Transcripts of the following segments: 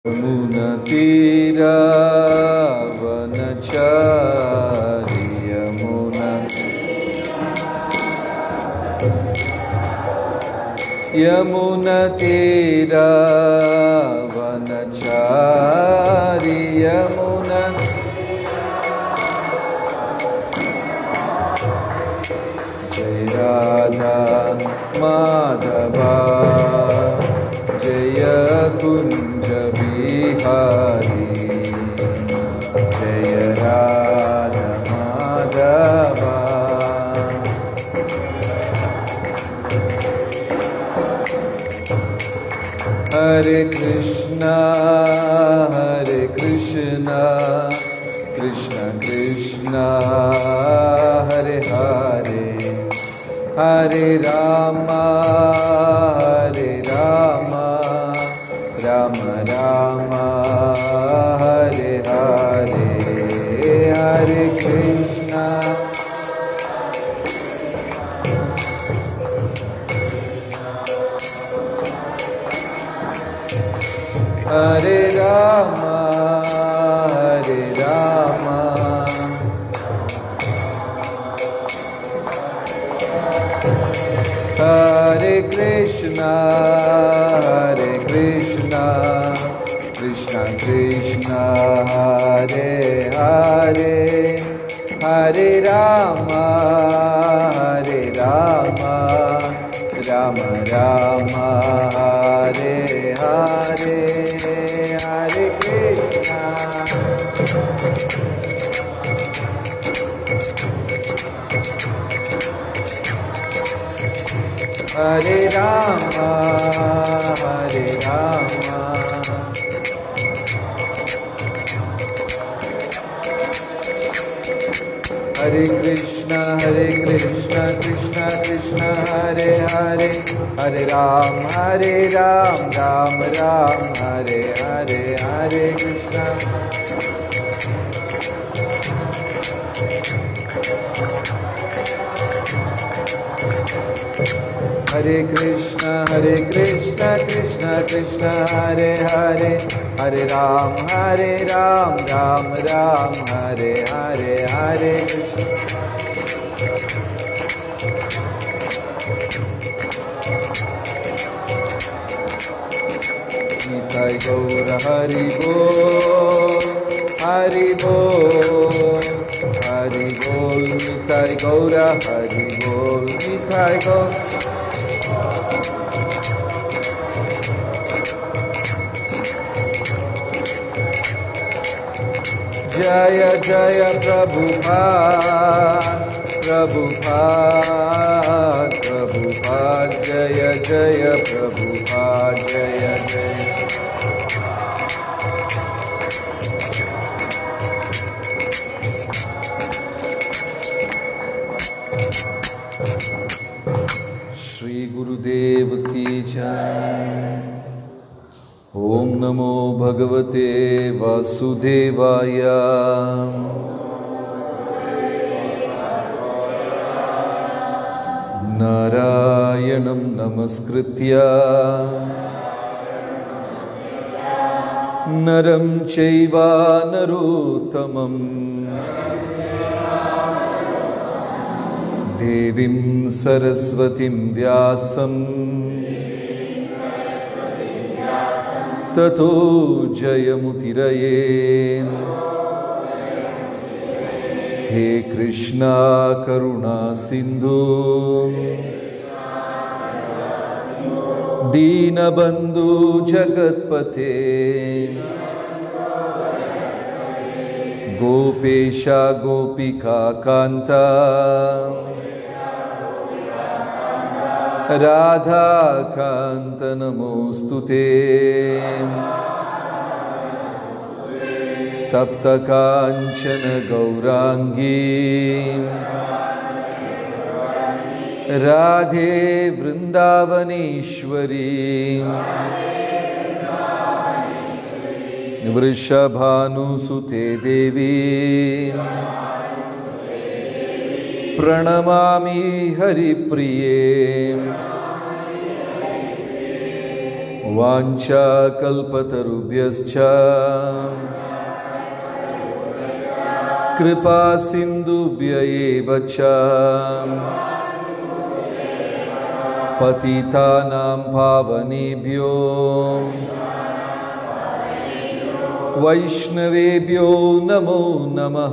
यमुनतीरावनचारि यमुना यमुनतीरावनचारि यमुना जय राधा माधवा जय कुञ्ज बिहारी जय राधा माधवा हरे कृष्णा हरे कृष्णा कृष्ण कृष्ण हरे हरे हरे राम हरे राम राम राम हरे हरे हरे कृष्णा हरे राम हरे राम हरे कृष्णा हरे कृष्णा कृष्ण कृष्ण हरे हरे हरे राम हरे राम राम राम हरे हरे हरे कृष्णा हरे राम हरे राम हरे कृष्ण हरे कृष्ण कृष्ण कृष्ण हरे हरे हरे राम हरे राम राम राम हरे हरे हरे कृष्ण हरे कृष्ण हरे कृष्ण कृष्ण कृष्ण हरे हरे हरे राम हरे राम राम राम हरे हरे हरे कृष्ण निताय गौर हरि बोल हरि बोल हरि बोल निताय गौर हरि बोल निताय गौर जय जय प्रभुपाद प्रभुपाद प्रभुपाद जय जय प्रभुपाद जय जय श्री गुरुदेव की जय ॐ नमो भगवते वासुदेवाय नारायणं नमस्कृत्य नरं चैव नरोत्तमम् देवीं सरस्वतीं व्यासम् ततो जयमुतिरये हे कृष्णा करुणा सिन्धु दीनबन्धु जगत्पते गोपेशा गोपिका कान्ता राधाकान्त नमोऽस्तु ते तप्तकाञ्चन गौराङ्गी राधे वृन्दावनीश्वरी वृषभानुसुते देवी प्रणमामि हरिप्रिये वाञ्छाकल्पतरुभ्यश्च कृपा सिन्धुभ्य एव च पतितानां पावनेभ्यो वैष्णवेभ्यो नमो नमः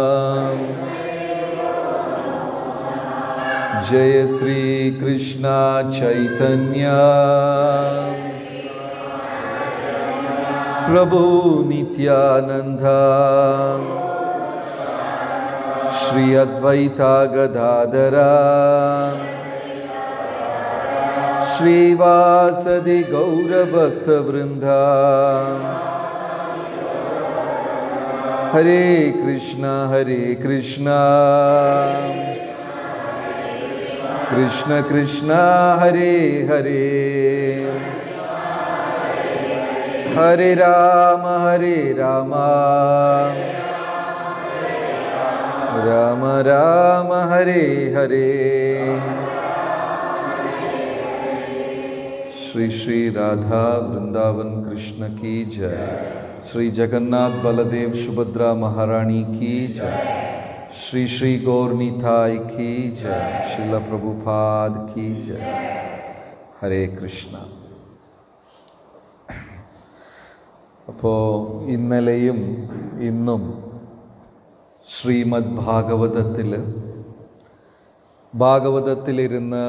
जय श्रीकृष्ण चैतन्य प्रभु नित्यानन्द श्री अद्वैता गदाधरा श्रीवासदि गौरभक्तवृन्दा हरे कृष्ण हरे कृष्ण कृष्ण कृष्ण हरे हरे हरे राम हरे राम राम राम हरे हरे श्री श्री राधा वृंदावन कृष्ण की जय श्री जगन्नाथ बलदेव सुभद्रा महारानी की जय श्री श्री गौरनीताय की जय शिल प्रभुपाद की जय ഹരേ കൃഷ്ണ അപ്പോൾ ഇന്നലെയും ഇന്നും ശ്രീമദ് ഭാഗവതത്തിൽ ഭാഗവതത്തിലിരുന്ന്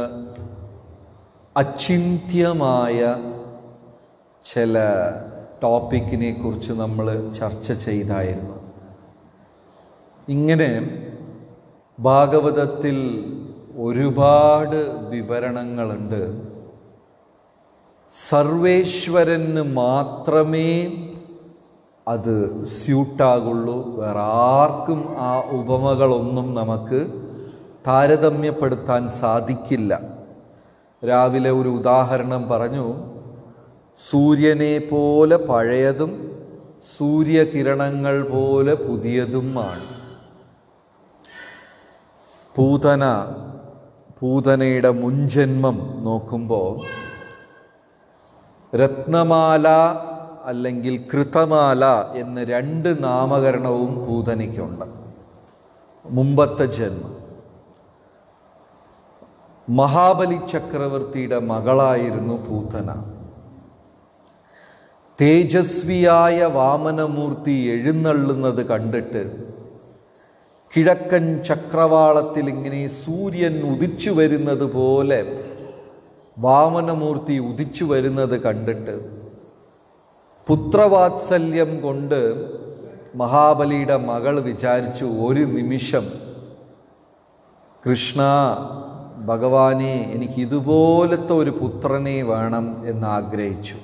അചിന്ത്യമായ ചില ടോപ്പിക്കിനെ കുറിച്ച് നമ്മൾ ചർച്ച ചെയ്തായിരുന്നു ഇങ്ങനെ ഭാഗവതത്തിൽ ഒരുപാട് വിവരണങ്ങളുണ്ട് സർവേശ്വരന് മാത്രമേ അത് സ്യൂട്ടാകുള്ളൂ വേറെ ആർക്കും ആ ഉപമകളൊന്നും നമുക്ക് താരതമ്യപ്പെടുത്താൻ സാധിക്കില്ല രാവിലെ ഒരു ഉദാഹരണം പറഞ്ഞു സൂര്യനെ പോലെ പഴയതും സൂര്യകിരണങ്ങൾ പോലെ പുതിയതുമാണ് പൂതന പൂതനയുടെ മുൻജന്മം നോക്കുമ്പോൾ രത്നമാല അല്ലെങ്കിൽ കൃതമാല എന്ന് രണ്ട് നാമകരണവും പൂതനയ്ക്കുണ്ട് മുമ്പത്തെ ജന്മം മഹാബലി ചക്രവർത്തിയുടെ മകളായിരുന്നു പൂതന തേജസ്വിയായ വാമനമൂർത്തി എഴുന്നള്ളുന്നത് കണ്ടിട്ട് കിഴക്കൻ ചക്രവാളത്തിൽ ഇങ്ങനെ സൂര്യൻ ഉദിച്ചു വരുന്നത് പോലെ വാമനമൂർത്തി ഉദിച്ചു വരുന്നത് കണ്ടിട്ട് പുത്രവാത്സല്യം കൊണ്ട് മഹാബലിയുടെ മകൾ വിചാരിച്ചു ഒരു നിമിഷം കൃഷ്ണ ഭഗവാനെ എനിക്ക് ഇതുപോലത്തെ ഒരു പുത്രനെ വേണം എന്ന് ആഗ്രഹിച്ചു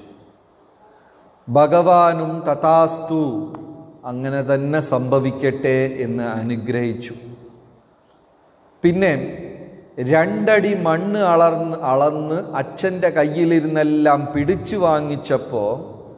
ഭഗവാനും തഥാസ്തു അങ്ങനെ തന്നെ സംഭവിക്കട്ടെ എന്ന് അനുഗ്രഹിച്ചു പിന്നെ രണ്ടടി മണ്ണ് അളർന്ന് അളന്ന് അച്ഛൻ്റെ കയ്യിലിരുന്നെല്ലാം പിടിച്ചു വാങ്ങിച്ചപ്പോൾ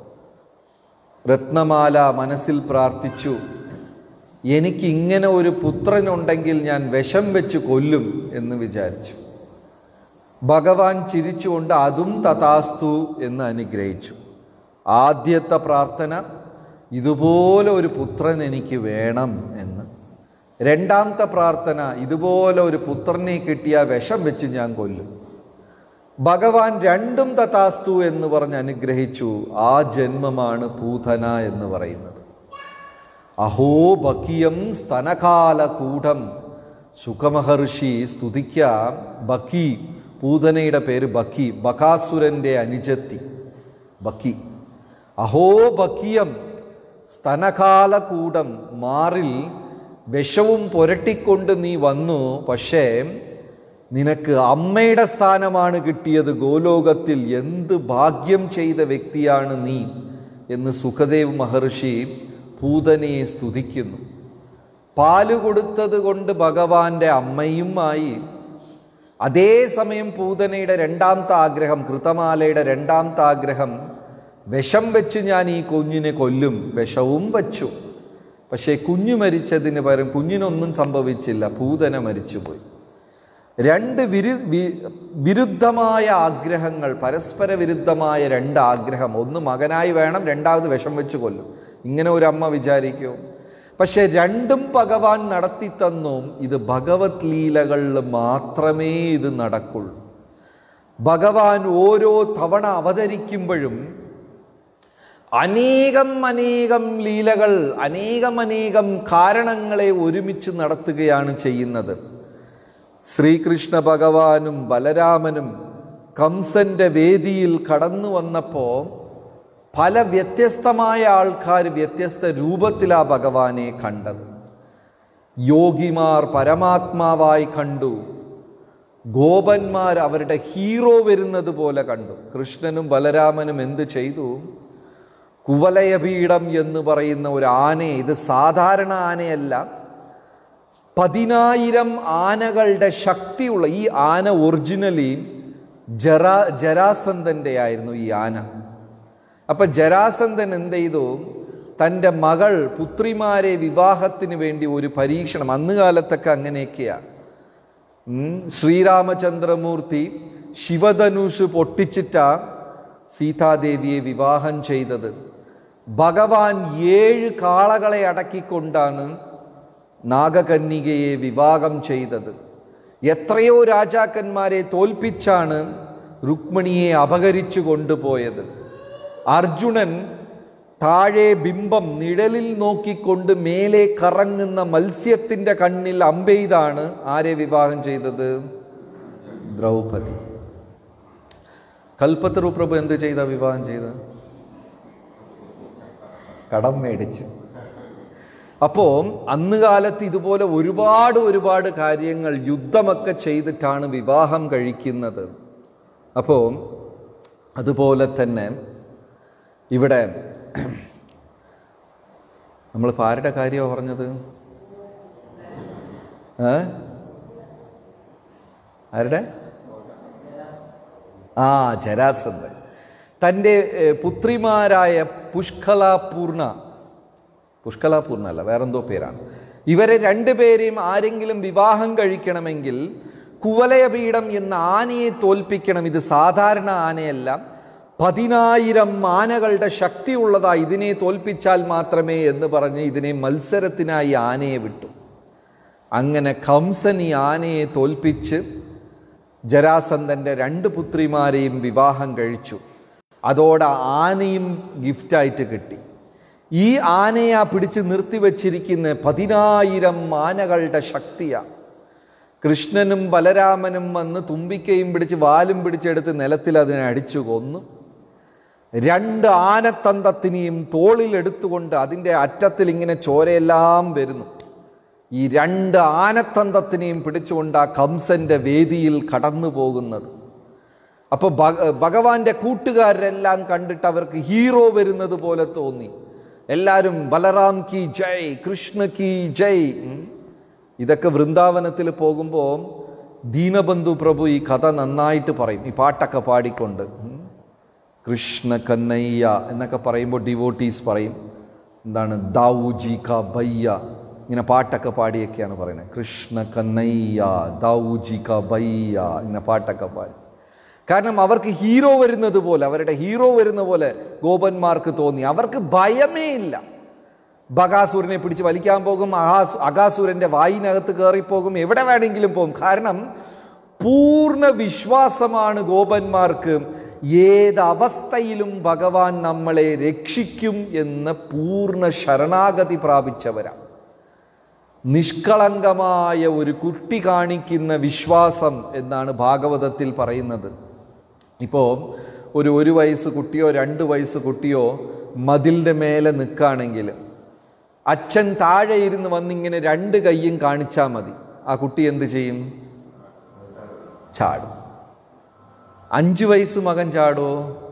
രത്നമാല മനസ്സിൽ പ്രാർത്ഥിച്ചു എനിക്ക് ഇങ്ങനെ ഒരു പുത്രനുണ്ടെങ്കിൽ ഞാൻ വിഷം വെച്ച് കൊല്ലും എന്ന് വിചാരിച്ചു ഭഗവാൻ ചിരിച്ചുകൊണ്ട് അതും തഥാസ്തു എന്ന് അനുഗ്രഹിച്ചു ആദ്യത്തെ പ്രാർത്ഥന ഇതുപോലെ ഒരു പുത്രൻ എനിക്ക് വേണം എന്ന് രണ്ടാമത്തെ പ്രാർത്ഥന ഇതുപോലെ ഒരു പുത്രനെ കിട്ടിയ വിഷം വെച്ച് ഞാൻ കൊല്ലും ഭഗവാൻ രണ്ടും തഥാസ്തു എന്ന് പറഞ്ഞ് അനുഗ്രഹിച്ചു ആ ജന്മമാണ് പൂതന എന്ന് പറയുന്നത് അഹോ ബക്കിയം സ്തനകാലകൂടം സുഖമഹർഷി സ്തുതിക്കാം ബക്കി പൂതനയുടെ പേര് ബക്കി ബകാസുരൻ്റെ അനുജത്തി ബക്കി അഹോ ബക്കിയം സ്തനകാലകൂടം മാറിൽ വിഷവും പുരട്ടിക്കൊണ്ട് നീ വന്നു പക്ഷേ നിനക്ക് അമ്മയുടെ സ്ഥാനമാണ് കിട്ടിയത് ഗോലോകത്തിൽ എന്ത് ഭാഗ്യം ചെയ്ത വ്യക്തിയാണ് നീ എന്ന് സുഖദേവ് മഹർഷി പൂതനയെ സ്തുതിക്കുന്നു പാല് കൊടുത്തത് കൊണ്ട് ഭഗവാന്റെ അമ്മയുമായി അതേസമയം പൂതനയുടെ രണ്ടാമത്തെ ആഗ്രഹം കൃതമാലയുടെ രണ്ടാമത്തെ ആഗ്രഹം വിഷം വെച്ച് ഞാൻ ഈ കുഞ്ഞിനെ കൊല്ലും വിഷവും വച്ചു പക്ഷേ കുഞ്ഞു മരിച്ചതിന് പകരം കുഞ്ഞിനൊന്നും സംഭവിച്ചില്ല പൂതന മരിച്ചുപോയി രണ്ട് വിരു വി- വിരുദ്ധമായ ആഗ്രഹങ്ങൾ പരസ്പര വിരുദ്ധമായ രണ്ട് ആഗ്രഹം ഒന്ന് മകനായി വേണം രണ്ടാമത് വിഷം വെച്ച് കൊല്ലും ഇങ്ങനെ ഒരു അമ്മ വിചാരിക്കും പക്ഷെ രണ്ടും ഭഗവാൻ നടത്തി തന്നും ഇത് ഭഗവത് ലീലകളിൽ മാത്രമേ ഇത് നടക്കുള്ളൂ ഭഗവാൻ ഓരോ തവണ അവതരിക്കുമ്പോഴും അനേകം അനേകം ലീലകൾ അനേകം അനേകം കാരണങ്ങളെ ഒരുമിച്ച് നടത്തുകയാണ് ചെയ്യുന്നത് ശ്രീകൃഷ്ണ ഭഗവാനും ബലരാമനും കംസന്റെ വേദിയിൽ കടന്നു വന്നപ്പോൾ പല വ്യത്യസ്തമായ ആൾക്കാർ വ്യത്യസ്ത രൂപത്തിലാ ഭഗവാനെ കണ്ടത് യോഗിമാർ പരമാത്മാവായി കണ്ടു ഗോപന്മാർ അവരുടെ ഹീറോ വരുന്നത് പോലെ കണ്ടു കൃഷ്ണനും ബലരാമനും എന്ത് ചെയ്തു കുവലയപീഠം എന്ന് പറയുന്ന ഒരു ആനയെ ഇത് സാധാരണ ആനയല്ല പതിനായിരം ആനകളുടെ ശക്തിയുള്ള ഈ ആന ഒറിജിനലി ജരാ ജരാസന്ധൻ്റെ ആയിരുന്നു ഈ ആന അപ്പൊ ജരാസന്ധൻ എന്ത് ചെയ്തു തൻ്റെ മകൾ പുത്രിമാരെ വിവാഹത്തിന് വേണ്ടി ഒരു പരീക്ഷണം അന്ന് കാലത്തൊക്കെ അങ്ങനെയൊക്കെയാണ് ഉം, ശ്രീരാമചന്ദ്രമൂർത്തി ശിവധനുഷ് പൊട്ടിച്ചിട്ടാ സീതാദേവിയെ വിവാഹം ചെയ്തത് ഭഗവാൻ ഏഴ് കാളകളെ അടക്കിക്കൊണ്ടാണ് നാഗകന്യകയെ വിവാഹം ചെയ്തത് എത്രയോ രാജാക്കന്മാരെ തോൽപ്പിച്ചാണ് രുക്മിണിയെ അപഹരിച്ചു കൊണ്ടുപോയത് അർജുനൻ താഴെ ബിംബം നിഴലിൽ നോക്കിക്കൊണ്ട് മേലെ കറങ്ങുന്ന മത്സ്യത്തിന്റെ കണ്ണിൽ അമ്പെയ്താണ് ആരെ വിവാഹം ചെയ്തത് ദ്രൗപദി കൽപ്പത്തറു പ്രഭു എന്ത് ചെയ്ത വിവാഹം ചെയ്ത കടം മേടിച്ച് അപ്പോൾ അന്ന് കാലത്ത് ഇതുപോലെ ഒരുപാട് ഒരുപാട് കാര്യങ്ങൾ യുദ്ധമൊക്കെ ചെയ്തിട്ടാണ് വിവാഹം കഴിക്കുന്നത് അപ്പോൾ അതുപോലെ തന്നെ ഇവിടെ നമ്മളിപ്പോൾ ആരുടെ കാര്യമാണ് പറഞ്ഞത് ഏ ആരുടെ ആ ജരാസന്ധൻ തൻ്റെ ഏ, പുത്രിമാരായ പുഷ്കലാപൂർണ പുഷ്കലാപൂർണ അല്ല വേറെന്തോ പേരാണ് ഇവരെ രണ്ടുപേരെയും ആരെങ്കിലും വിവാഹം കഴിക്കണമെങ്കിൽ കുവലയപീഠം എന്ന ആനയെ തോൽപ്പിക്കണം ഇത് സാധാരണ ആനയല്ല പതിനായിരം ആനകളുടെ ശക്തിയുള്ളതാ ഇതിനെ തോൽപ്പിച്ചാൽ മാത്രമേ എന്ന് പറഞ്ഞ് ഇതിനെ മത്സരത്തിനായി ആനയെ വിട്ടു അങ്ങനെ കംസൻ ഈ ആനയെ തോൽപ്പിച്ച് ജരാസന്ധന്റെ രണ്ട് പുത്രിമാരെയും വിവാഹം കഴിച്ചു അതോടെ ആനയും ഗിഫ്റ്റായിട്ട് കിട്ടി ഈ ആനയെ പിടിച്ച് നിർത്തിവച്ചിരിക്കുന്ന പതിനായിരം ആനകളുടെ ശക്തിയാണ് കൃഷ്ണനും ബലരാമനും വന്ന് തുമ്പിക്കയും പിടിച്ച് വാലും പിടിച്ചെടുത്ത് നിലത്തിൽ അതിനെ അടിച്ചു കൊന്നു രണ്ട് ആനത്തന്തത്തിനെയും തോളിൽ എടുത്തുകൊണ്ട് അതിൻ്റെ അറ്റത്തിൽ ഇങ്ങനെ ചോരയെല്ലാം വരുന്നു ഈ രണ്ട് ആനത്തന്തത്തിനെയും പിടിച്ചുകൊണ്ട് ആ കംസന്റെ വേദിയിൽ കടന്നു പോകുന്നത് അപ്പോൾ ഭഗവാന്റെ കൂട്ടുകാരെല്ലാം കണ്ടിട്ട് അവർക്ക് ഹീറോ വരുന്നത് പോലെ തോന്നി എല്ലാവരും ബലറാം കി ജയ് കൃഷ്ണ കി ജയ് ഉം. ഇതൊക്കെ വൃന്ദാവനത്തിൽ പോകുമ്പോൾ ദീനബന്ധു പ്രഭു ഈ കഥ നന്നായിട്ട് പറയും ഈ പാട്ടൊക്കെ പാടിക്കൊണ്ട് ഉം. കൃഷ്ണ കന്നയ്യ എന്നൊക്കെ പറയുമ്പോൾ ഡിവോട്ടീസ് പറയും എന്താണ് ദാവൂജി ക ബയ്യ ഇങ്ങനെ പാട്ടൊക്കെ പാടിയൊക്കെയാണ് പറയുന്നത് കൃഷ്ണ കന്നയ്യ ദാവൂജി ക ബയ്യ ഇങ്ങനെ പാട്ടൊക്കെ പാടി കാരണം അവർക്ക് ഹീറോ വരുന്നത് പോലെ അവരുടെ ഹീറോ വരുന്ന പോലെ ഗോപന്മാർക്ക് തോന്നി അവർക്ക് ഭയമേ ഇല്ല ബകാസുരനെ പിടിച്ച് വലിക്കാൻ പോകും അഹാസ് അകാസുരന്റെ വായിനകത്ത് കയറിപ്പോകും എവിടെ വേണമെങ്കിലും പോകും കാരണം പൂർണ്ണ വിശ്വാസമാണ് ഗോപന്മാർക്ക് ഏത് അവസ്ഥയിലും ഭഗവാൻ നമ്മളെ രക്ഷിക്കും എന്ന് പൂർണ്ണ ശരണാഗതി പ്രാപിച്ചവരാണ് നിഷ്കളങ്കമായ ഒരു കുട്ടി കാണിക്കുന്ന വിശ്വാസം എന്നാണ് ഭാഗവതത്തിൽ പറയുന്നത് ഇപ്പോൾ ഒരു ഒരു വയസ്സ് കുട്ടിയോ രണ്ട് വയസ്സ് കുട്ടിയോ മതിലിൻ്റെ മേലെ നിൽക്കുകയാണെങ്കിൽ അച്ഛൻ താഴെ ഇരുന്ന് വന്നിങ്ങനെ രണ്ട് കൈയും കാണിച്ചാൽ മതി ആ കുട്ടി എന്ത് ചെയ്യും ചാടും അഞ്ച് വയസ്സ് മകൻ ചാടോ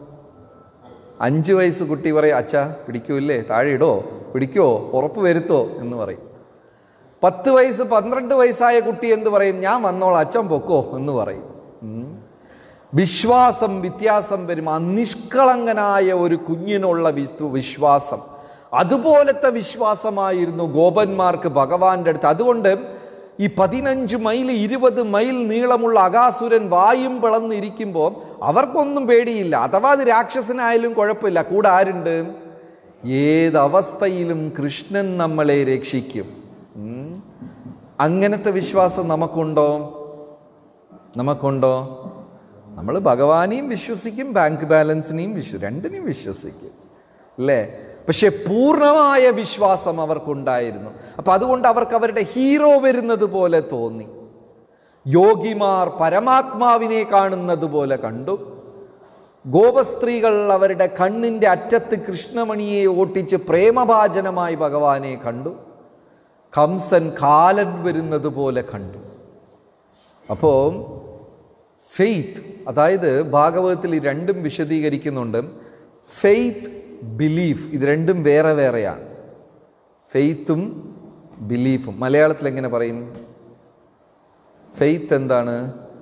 അഞ്ച് വയസ്സ് കുട്ടി പറയും അച്ഛ പിടിക്കൂല്ലേ താഴെ ഇടോ പിടിക്കോ ഉറപ്പ് വരുത്തോ എന്ന് പറയും പത്ത് വയസ്സ് പന്ത്രണ്ട് വയസ്സായ കുട്ടി എന്ത് പറയും ഞാൻ വന്നോളാം അച്ഛൻ പൊക്കോ എന്ന് പറയും ഉം. വിശ്വാസം വ്യത്യാസം വരും ആ നിഷ്കളങ്കനായ ഒരു കുഞ്ഞിനുള്ള വി- വിശ്വാസം അതുപോലത്തെ വിശ്വാസമായിരുന്നു ഗോപന്മാർക്ക് ഭഗവാന്റെ അടുത്ത് അതുകൊണ്ട് ഈ പതിനഞ്ച് മൈൽ ഇരുപത് മൈൽ നീളമുള്ള അകാസുരൻ വായും പിളന്നിരിക്കുമ്പോൾ അവർക്കൊന്നും പേടിയില്ല അഥവാ അത് രാക്ഷസനായാലും കുഴപ്പമില്ല കൂടെ ആരുണ്ട് ഏതവസ്ഥയിലും കൃഷ്ണൻ നമ്മളെ രക്ഷിക്കും ഉം. അങ്ങനത്തെ വിശ്വാസം നമുക്കുണ്ടോ നമുക്കുണ്ടോ നമ്മൾ ഭഗവാനെയും വിശ്വസിക്കും ബാങ്ക് ബാലൻസിനെയും വിശ്വ രണ്ടിനെയും വിശ്വസിക്കും അല്ലേ പക്ഷെ പൂർണ്ണമായ വിശ്വാസം അവർക്കുണ്ടായിരുന്നു അപ്പൊ അതുകൊണ്ട് അവർക്ക് അവരുടെ ഹീറോ വരുന്നത് പോലെ തോന്നി യോഗിമാർ പരമാത്മാവിനെ കാണുന്നത് പോലെ കണ്ടു ഗോപസ്ത്രീകൾ അവരുടെ കണ്ണിൻ്റെ അറ്റത്ത് കൃഷ്ണമണിയെ ഓട്ടിച്ച് പ്രേമഭാജനമായി ഭഗവാനെ കണ്ടു കംസൻ കാലൻ വരുന്നത് പോലെ കണ്ടു അപ്പോൾ ഫെയ്ത്ത് അതായത് ഭാഗവതത്തിൽ ഈ രണ്ടും വിശദീകരിക്കുന്നുണ്ട് ഫെയ്ത്ത് ബിലീഫ് ഇത് രണ്ടും വേറെ വേറെയാണ് ഫെയ്ത്തും ബിലീഫും മലയാളത്തിൽ എങ്ങനെ പറയും ഫെയ്ത്ത് എന്താണ്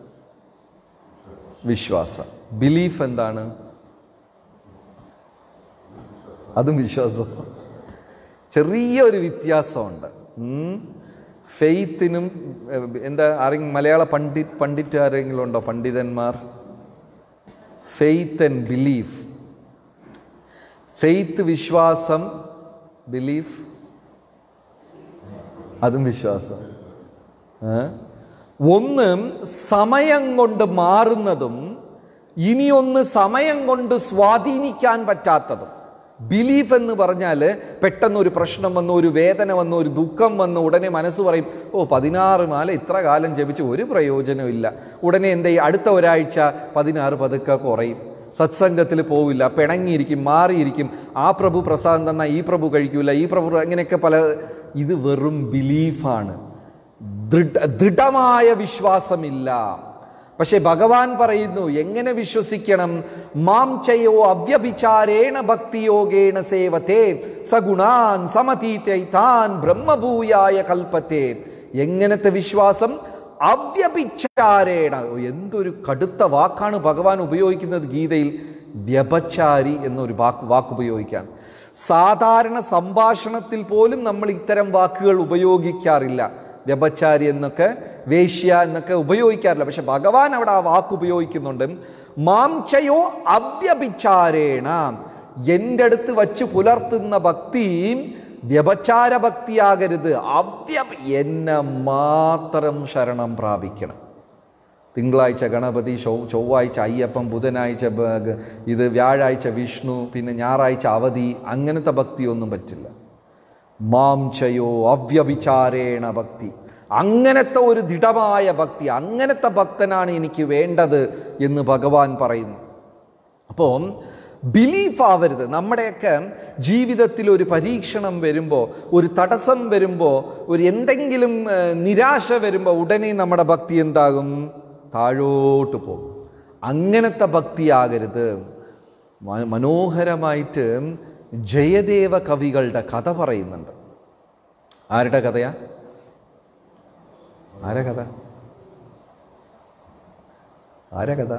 വിശ്വാസം ബിലീഫ് എന്താണ് അതും വിശ്വാസം ചെറിയൊരു വ്യത്യാസമുണ്ട് ഉം. ഫെയ്ത്തിനും ഏഹ്, എന്താ ആരെങ്കിലും മലയാള പണ്ഡിറ്റ് പണ്ഡിറ്റ് ആരെങ്കിലും ഉണ്ടോ പണ്ഡിതന്മാർ ഫെയ്ത്ത് ആൻഡ് ബിലീഫ് ഫെയ്ത്ത് വിശ്വാസം ബിലീഫ് അതും വിശ്വാസം ഏ? ഒന്ന് സമയം കൊണ്ട് മാറുന്നതും ഇനിയൊന്ന് സമയം കൊണ്ട് സ്വാധീനിക്കാൻ പറ്റാത്തതും ബിലീഫ് എന്ന് പറഞ്ഞാൽ പെട്ടെന്ന് ഒരു പ്രശ്നം വന്നു ഒരു വേദന വന്നു ഒരു ദുഃഖം വന്നു ഉടനെ മനസ്സ് പറയും ഓ പതിനാറ് മാല ഇത്ര കാലം ജപിച്ച് ഒരു പ്രയോജനമില്ല ഉടനെ എന്ത് ചെയ്യും അടുത്ത ഒരാഴ്ച പതിനാറ് പതുക്കെ കുറയും സത്സംഗത്തിൽ പോവില്ല പിണങ്ങിയിരിക്കും മാറിയിരിക്കും ആ പ്രഭു പ്രസാദം തന്നാൽ ഈ പ്രഭു കഴിക്കൂല ഈ പ്രഭു അങ്ങനെയൊക്കെ പല ഇത് വെറും ബിലീഫാണ് ദൃഢ ദൃഢമായ വിശ്വാസമില്ല പക്ഷെ ഭഗവാൻ പറയുന്നു എങ്ങനെ വിശ്വസിക്കണം മാം ചയോ അവ്യഭിചാരേണ ഭക്തിയോഗേണ സേവത്തെ സഗുണാൻ സമതീതൈതാൻ ബ്രഹ്മഭൂയായ കൽപ്പത്തെ എങ്ങനത്തെ വിശ്വാസം അവ്യഭിചാരേണ ഓ, എന്തൊരു കടുത്ത വാക്കാണ് ഭഗവാൻ ഉപയോഗിക്കുന്നത് ഗീതയിൽ വ്യഭചാരി എന്നൊരു വാക്ക് വാക്ക് ഉപയോഗിക്കാൻ സാധാരണ സംഭാഷണത്തിൽ പോലും നമ്മൾ ഇത്തരം വാക്കുകൾ ഉപയോഗിക്കാറില്ല വ്യഭചാരി എന്നൊക്കെ വേശ്യ എന്നൊക്കെ ഉപയോഗിക്കാറില്ല പക്ഷെ ഭഗവാൻ അവിടെ ആ വാക്ക് ഉപയോഗിക്കുന്നുണ്ട് മാംചയോ അവ്യഭിചാരേണ എൻ്റെ അടുത്ത് വച്ച് പുലർത്തുന്ന ഭക്തി വ്യഭചാര ഭക്തിയാകരുത് അവ്യ എന്നെ മാത്രം ശരണം പ്രാപിക്കണം തിങ്കളാഴ്ച ഗണപതി ചൊവ്വ ചൊവ്വാഴ്ച അയ്യപ്പൻ ബുധനാഴ്ച ബ- ഗ- ഇത് വ്യാഴാഴ്ച വിഷ്ണു പിന്നെ ഞായറാഴ്ച അവധി അങ്ങനത്തെ ഭക്തിയൊന്നും പറ്റില്ല മാംചയോ അവ്യഭിചാരേണ ഭക്തി അങ്ങനത്തെ ഒരു ദൃഢമായ ഭക്തി അങ്ങനത്തെ ഭക്തനാണ് എനിക്ക് വേണ്ടത് എന്ന് ഭഗവാൻ പറയുന്നു അപ്പോൾ ബിലീഫ് ആവരുത് നമ്മുടെയൊക്കെ ജീവിതത്തിൽ ഒരു പരീക്ഷണം വരുമ്പോൾ ഒരു തടസ്സം വരുമ്പോൾ ഒരു എന്തെങ്കിലും ഏഹ്, നിരാശ വരുമ്പോൾ ഉടനെ നമ്മുടെ ഭക്തി എന്താകും താഴോട്ട് പോകും അങ്ങനത്തെ ഭക്തിയാകരുത് മ- മനോഹരമായിട്ട് ജയദേവ കവികളുടെ കഥ പറയുന്നുണ്ട് ആരുടെ കഥയാ ആരാ കഥ ആരാ കഥ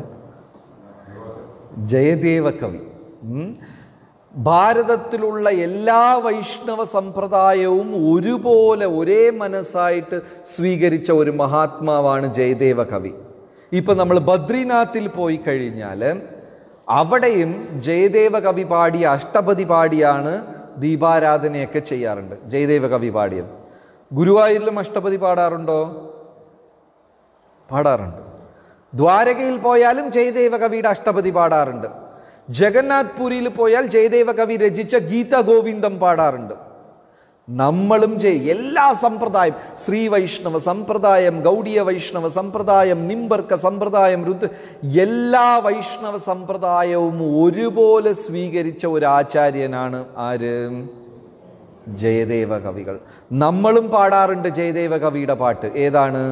ജയദേവ കവി ഉം. ഭാരതത്തിലുള്ള എല്ലാ വൈഷ്ണവ സമ്പ്രദായവും ഒരുപോലെ ഒരേ മനസ്സായിട്ട് സ്വീകരിച്ച ഒരു മഹാത്മാവാണ് ജയദേവ കവി ഇപ്പൊ നമ്മൾ ബദ്രിനാഥിൽ പോയി കഴിഞ്ഞാൽ അവിടെയും ജയദേവ കവി പാടിയ അഷ്ടപതി പാടിയാണ് ദീപാരാധനയൊക്കെ ചെയ്യാറുണ്ട് ജയദേവ കവി പാടിയത് ഗുരുവായൂരിലും അഷ്ടപതി പാടാറുണ്ടോ പാടാറുണ്ട് ദ്വാരകയിൽ പോയാലും ജയദേവ കവിയുടെ അഷ്ടപതി പാടാറുണ്ട് ജഗന്നാഥ് പുരിയിൽ പോയാൽ ജയദേവ കവി രചിച്ച ഗീത ഗോവിന്ദം പാടാറുണ്ട് നമ്മളും ജയ എല്ലാ സമ്പ്രദായം ശ്രീ വൈഷ്ണവ സമ്പ്രദായം ഗൗഡിയ വൈഷ്ണവ സമ്പ്രദായം നിംബർക്ക സമ്പ്രദായം രുദ്ര എല്ലാ വൈഷ്ണവ സമ്പ്രദായവും ഒരുപോലെ സ്വീകരിച്ച ഒരു ആചാര്യനാണ് ആര് ജയദേവ കവികൾ നമ്മളും പാടാറുണ്ട് ജയദേവ കവിയുടെ പാട്ട് ഏതാണ്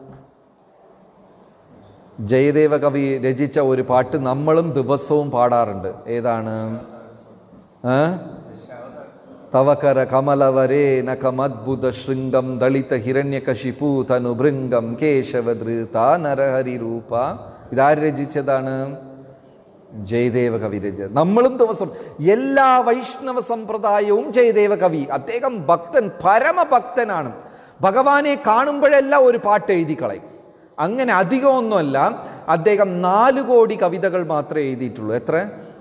ജയദേവ കവി രചിച്ച ഒരു പാട്ട് നമ്മളും ദിവസവും പാടാറുണ്ട് ഏതാണ് ഏ? തവകര കമലവരേ നഖമദ്ഭുത ശൃംഗം ദളിത ഹിരണ്യകശിപു തനുഭൃംഗം കേശവധൃത നരഹരി രൂപ ഇതാര് രചിച്ചതാണ് ജയദേവ കവി രചിച്ചത് നമ്മളും ദിവസം എല്ലാ വൈഷ്ണവ സമ്പ്രദായവും ജയദേവ കവി അദ്ദേഹം ഭക്തൻ പരമഭക്തനാണ് ഭഗവാനെ കാണുമ്പോഴെല്ലാം ഒരു പാട്ട് എഴുതി കളയും അങ്ങനെ അധികമൊന്നുമല്ല അദ്ദേഹം നാല് കോടി കവിതകൾ മാത്രമേ എഴുതിയിട്ടുള്ളൂ എത്ര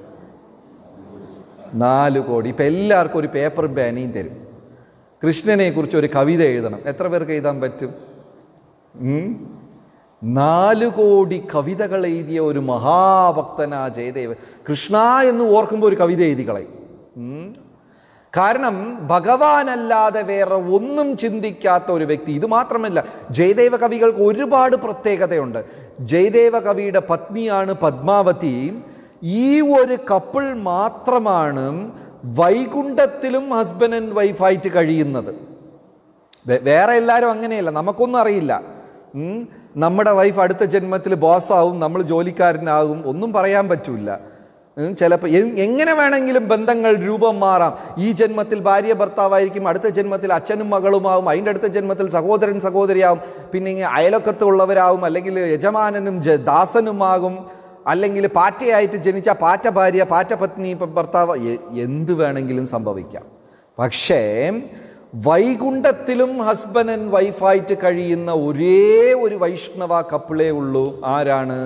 നാല് കോടി ഇപ്പം എല്ലാവർക്കും ഒരു പേപ്പറും പേനയും തരും കൃഷ്ണനെ കുറിച്ച് ഒരു കവിത എഴുതണം എത്ര പേർക്ക് എഴുതാൻ പറ്റും ഉം? നാല് കോടി കവിതകൾ എഴുതിയ ഒരു മഹാഭക്തനാ ജയദേവൻ കൃഷ്ണ എന്ന് ഓർക്കുമ്പോൾ ഒരു കവിത എഴുതി കളയും ഉം? കാരണം ഭഗവാനല്ലാതെ വേറെ ഒന്നും ചിന്തിക്കാത്ത ഒരു വ്യക്തി ഇത് മാത്രമല്ല ജയദേവ കവികൾക്ക് ഒരുപാട് പ്രത്യേകതയുണ്ട് ജയദേവ കവിയുടെ പത്നിയാണ് പത്മാവതി ഈ ഒരു കപ്പിൾ മാത്രമാണ് വൈകുണ്ഠത്തിലും ഹസ്ബൻഡ് ആൻഡ് വൈഫായിട്ട് കഴിയുന്നത് വേ- വേറെ എല്ലാവരും അങ്ങനെയല്ല നമുക്കൊന്നും അറിയില്ല ഉം. നമ്മുടെ വൈഫ് അടുത്ത ജന്മത്തിൽ ബോസാവും നമ്മൾ ജോലിക്കാരനാകും ഒന്നും പറയാൻ പറ്റൂല ചിലപ്പോൾ എങ്ങനെ വേണമെങ്കിലും ബന്ധങ്ങൾ രൂപം മാറാം ഈ ജന്മത്തിൽ ഭാര്യ ഭർത്താവായിരിക്കും അടുത്ത ജന്മത്തിൽ അച്ഛനും മകളുമാവും അതിൻ്റെ അടുത്ത ജന്മത്തിൽ സഹോദരൻ സഹോദരിയാവും പിന്നെ ഇങ്ങനെ അയലൊക്കത്തുള്ളവരാവും അല്ലെങ്കിൽ യജമാനനും ജ- ദാസനുമാകും അല്ലെങ്കിൽ പാറ്റയായിട്ട് ജനിച്ച പാറ്റ ഭാര്യ പാറ്റ പത്നി ഇപ്പം ഭർത്താവ് എ- എന്ത് വേണമെങ്കിലും സംഭവിക്കാം പക്ഷേ വൈകുണ്ഠത്തിലും ഹസ്ബൻഡ് ആൻഡ് വൈഫായിട്ട് കഴിയുന്ന ഒരേ ഒരു വൈഷ്ണവ കപ്പിളേ ഉള്ളൂ ആരാണ്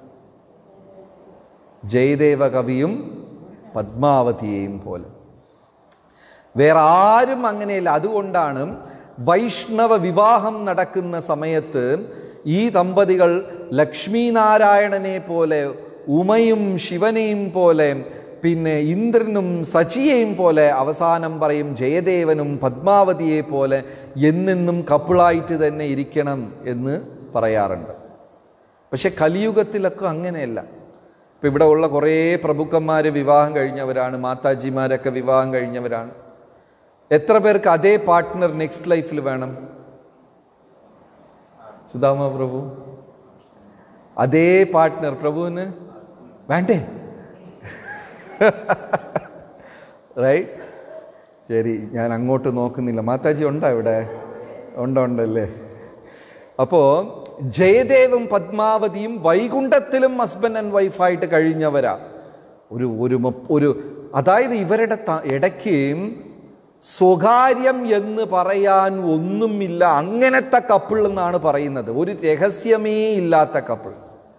ജയദേവ കവിയും പത്മാവതിയെയും പോലെ വേറെ ആരും അങ്ങനെയല്ല അതുകൊണ്ടാണ് വൈഷ്ണവ വിവാഹം നടക്കുന്ന സമയത്ത് ഈ ദമ്പതികൾ ലക്ഷ്മീനാരായണനെ പോലെ ഉമയും ശിവനെയും പോലെ പിന്നെ ഇന്ദ്രനും സച്ചിയെയും പോലെ അവസാനം പറയും ജയദേവനും പത്മാവതിയെ പോലെ എന്നെന്നും കപ്പിളായിട്ട് തന്നെ ഇരിക്കണം എന്ന് പറയാറുണ്ട് പക്ഷെ കലിയുഗത്തിലൊക്കെ അങ്ങനെയല്ല ഇപ്പം ഇവിടെ ഉള്ള കുറേ പ്രഭുക്കന്മാർ വിവാഹം കഴിഞ്ഞവരാണ് മാതാജിമാരൊക്കെ വിവാഹം കഴിഞ്ഞവരാണ് എത്ര പേർക്ക് അതേ പാർട്ട്ണർ നെക്സ്റ്റ് ലൈഫിൽ വേണം സുധാമ പ്രഭു അതേ പാർട്ട്ണർ പ്രഭുവിന് വേണ്ടേ റൈറ്റ് ശരി ഞാൻ അങ്ങോട്ട് നോക്കുന്നില്ല മാതാജി ഉണ്ടോ ഇവിടെ ഉണ്ടോ ഉണ്ടല്ലേ അപ്പോൾ ജയദേവും പത്മാവതിയും വൈകുണ്ഠത്തിലും ഹസ്ബൻഡ് ആൻഡ് വൈഫായിട്ട് കഴിഞ്ഞവരാ ഒരു ഒരു മ- ഒരു അതായത് ഇവരുടെ ത- ഇടയ്ക്ക് സ്വകാര്യം എന്ന് പറയാൻ ഒന്നുമില്ല അങ്ങനത്തെ കപ്പിൾ എന്നാണ് പറയുന്നത് ഒരു രഹസ്യമേ ഇല്ലാത്ത കപ്പിൾ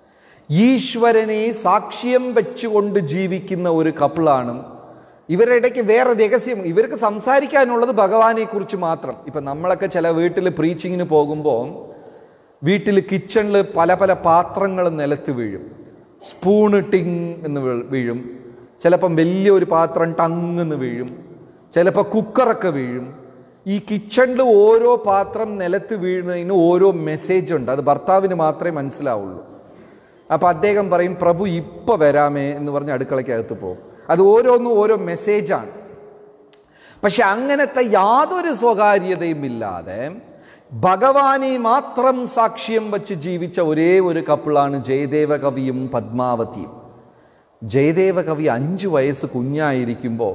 ഈശ്വരനെ സാക്ഷ്യം വെച്ചുകൊണ്ട് ജീവിക്കുന്ന ഒരു കപ്പിളാണ് ഇവരുടെ ഇടയ്ക്ക് വേറെ രഹസ്യം ഇവർക്ക് സംസാരിക്കാനുള്ളത് ഭഗവാനെ കുറിച്ച് മാത്രം ഇപ്പം നമ്മളൊക്കെ ചില വീട്ടിൽ പ്രീച്ചിങ്ങിന് പോകുമ്പോൾ വീട്ടിൽ കിച്ചണിൽ പല പല പാത്രങ്ങൾ നിലത്ത് വീഴും സ്പൂണ് ടിങ് എന്ന് വീ- വീഴും ചിലപ്പം വലിയൊരു പാത്രം ടങ് എന്ന് വീഴും ചിലപ്പോൾ കുക്കറൊക്കെ വീഴും ഈ കിച്ചണിൽ ഓരോ പാത്രം നിലത്ത് വീഴുന്നതിന് ഓരോ മെസ്സേജ് ഉണ്ട് അത് ഭർത്താവിന് മാത്രമേ മനസ്സിലാവുള്ളൂ അപ്പം അദ്ദേഹം പറയും പ്രഭു ഇപ്പം വരാമേ എന്ന് പറഞ്ഞ് അടുക്കളയ്ക്കകത്ത് പോകും അത് ഓരോന്നും ഓരോ മെസ്സേജാണ് പക്ഷെ അങ്ങനത്തെ യാതൊരു സ്വകാര്യതയും ഇല്ലാതെ ഭഗവാനെ മാത്രം സാക്ഷ്യം വച്ച് ജീവിച്ച ഒരേ ഒരു കപ്പിളാണ് ജയദേവ കവിയും പത്മാവതിയും ജയദേവ കവി അഞ്ചു വയസ്സ് കുഞ്ഞായിരിക്കുമ്പോൾ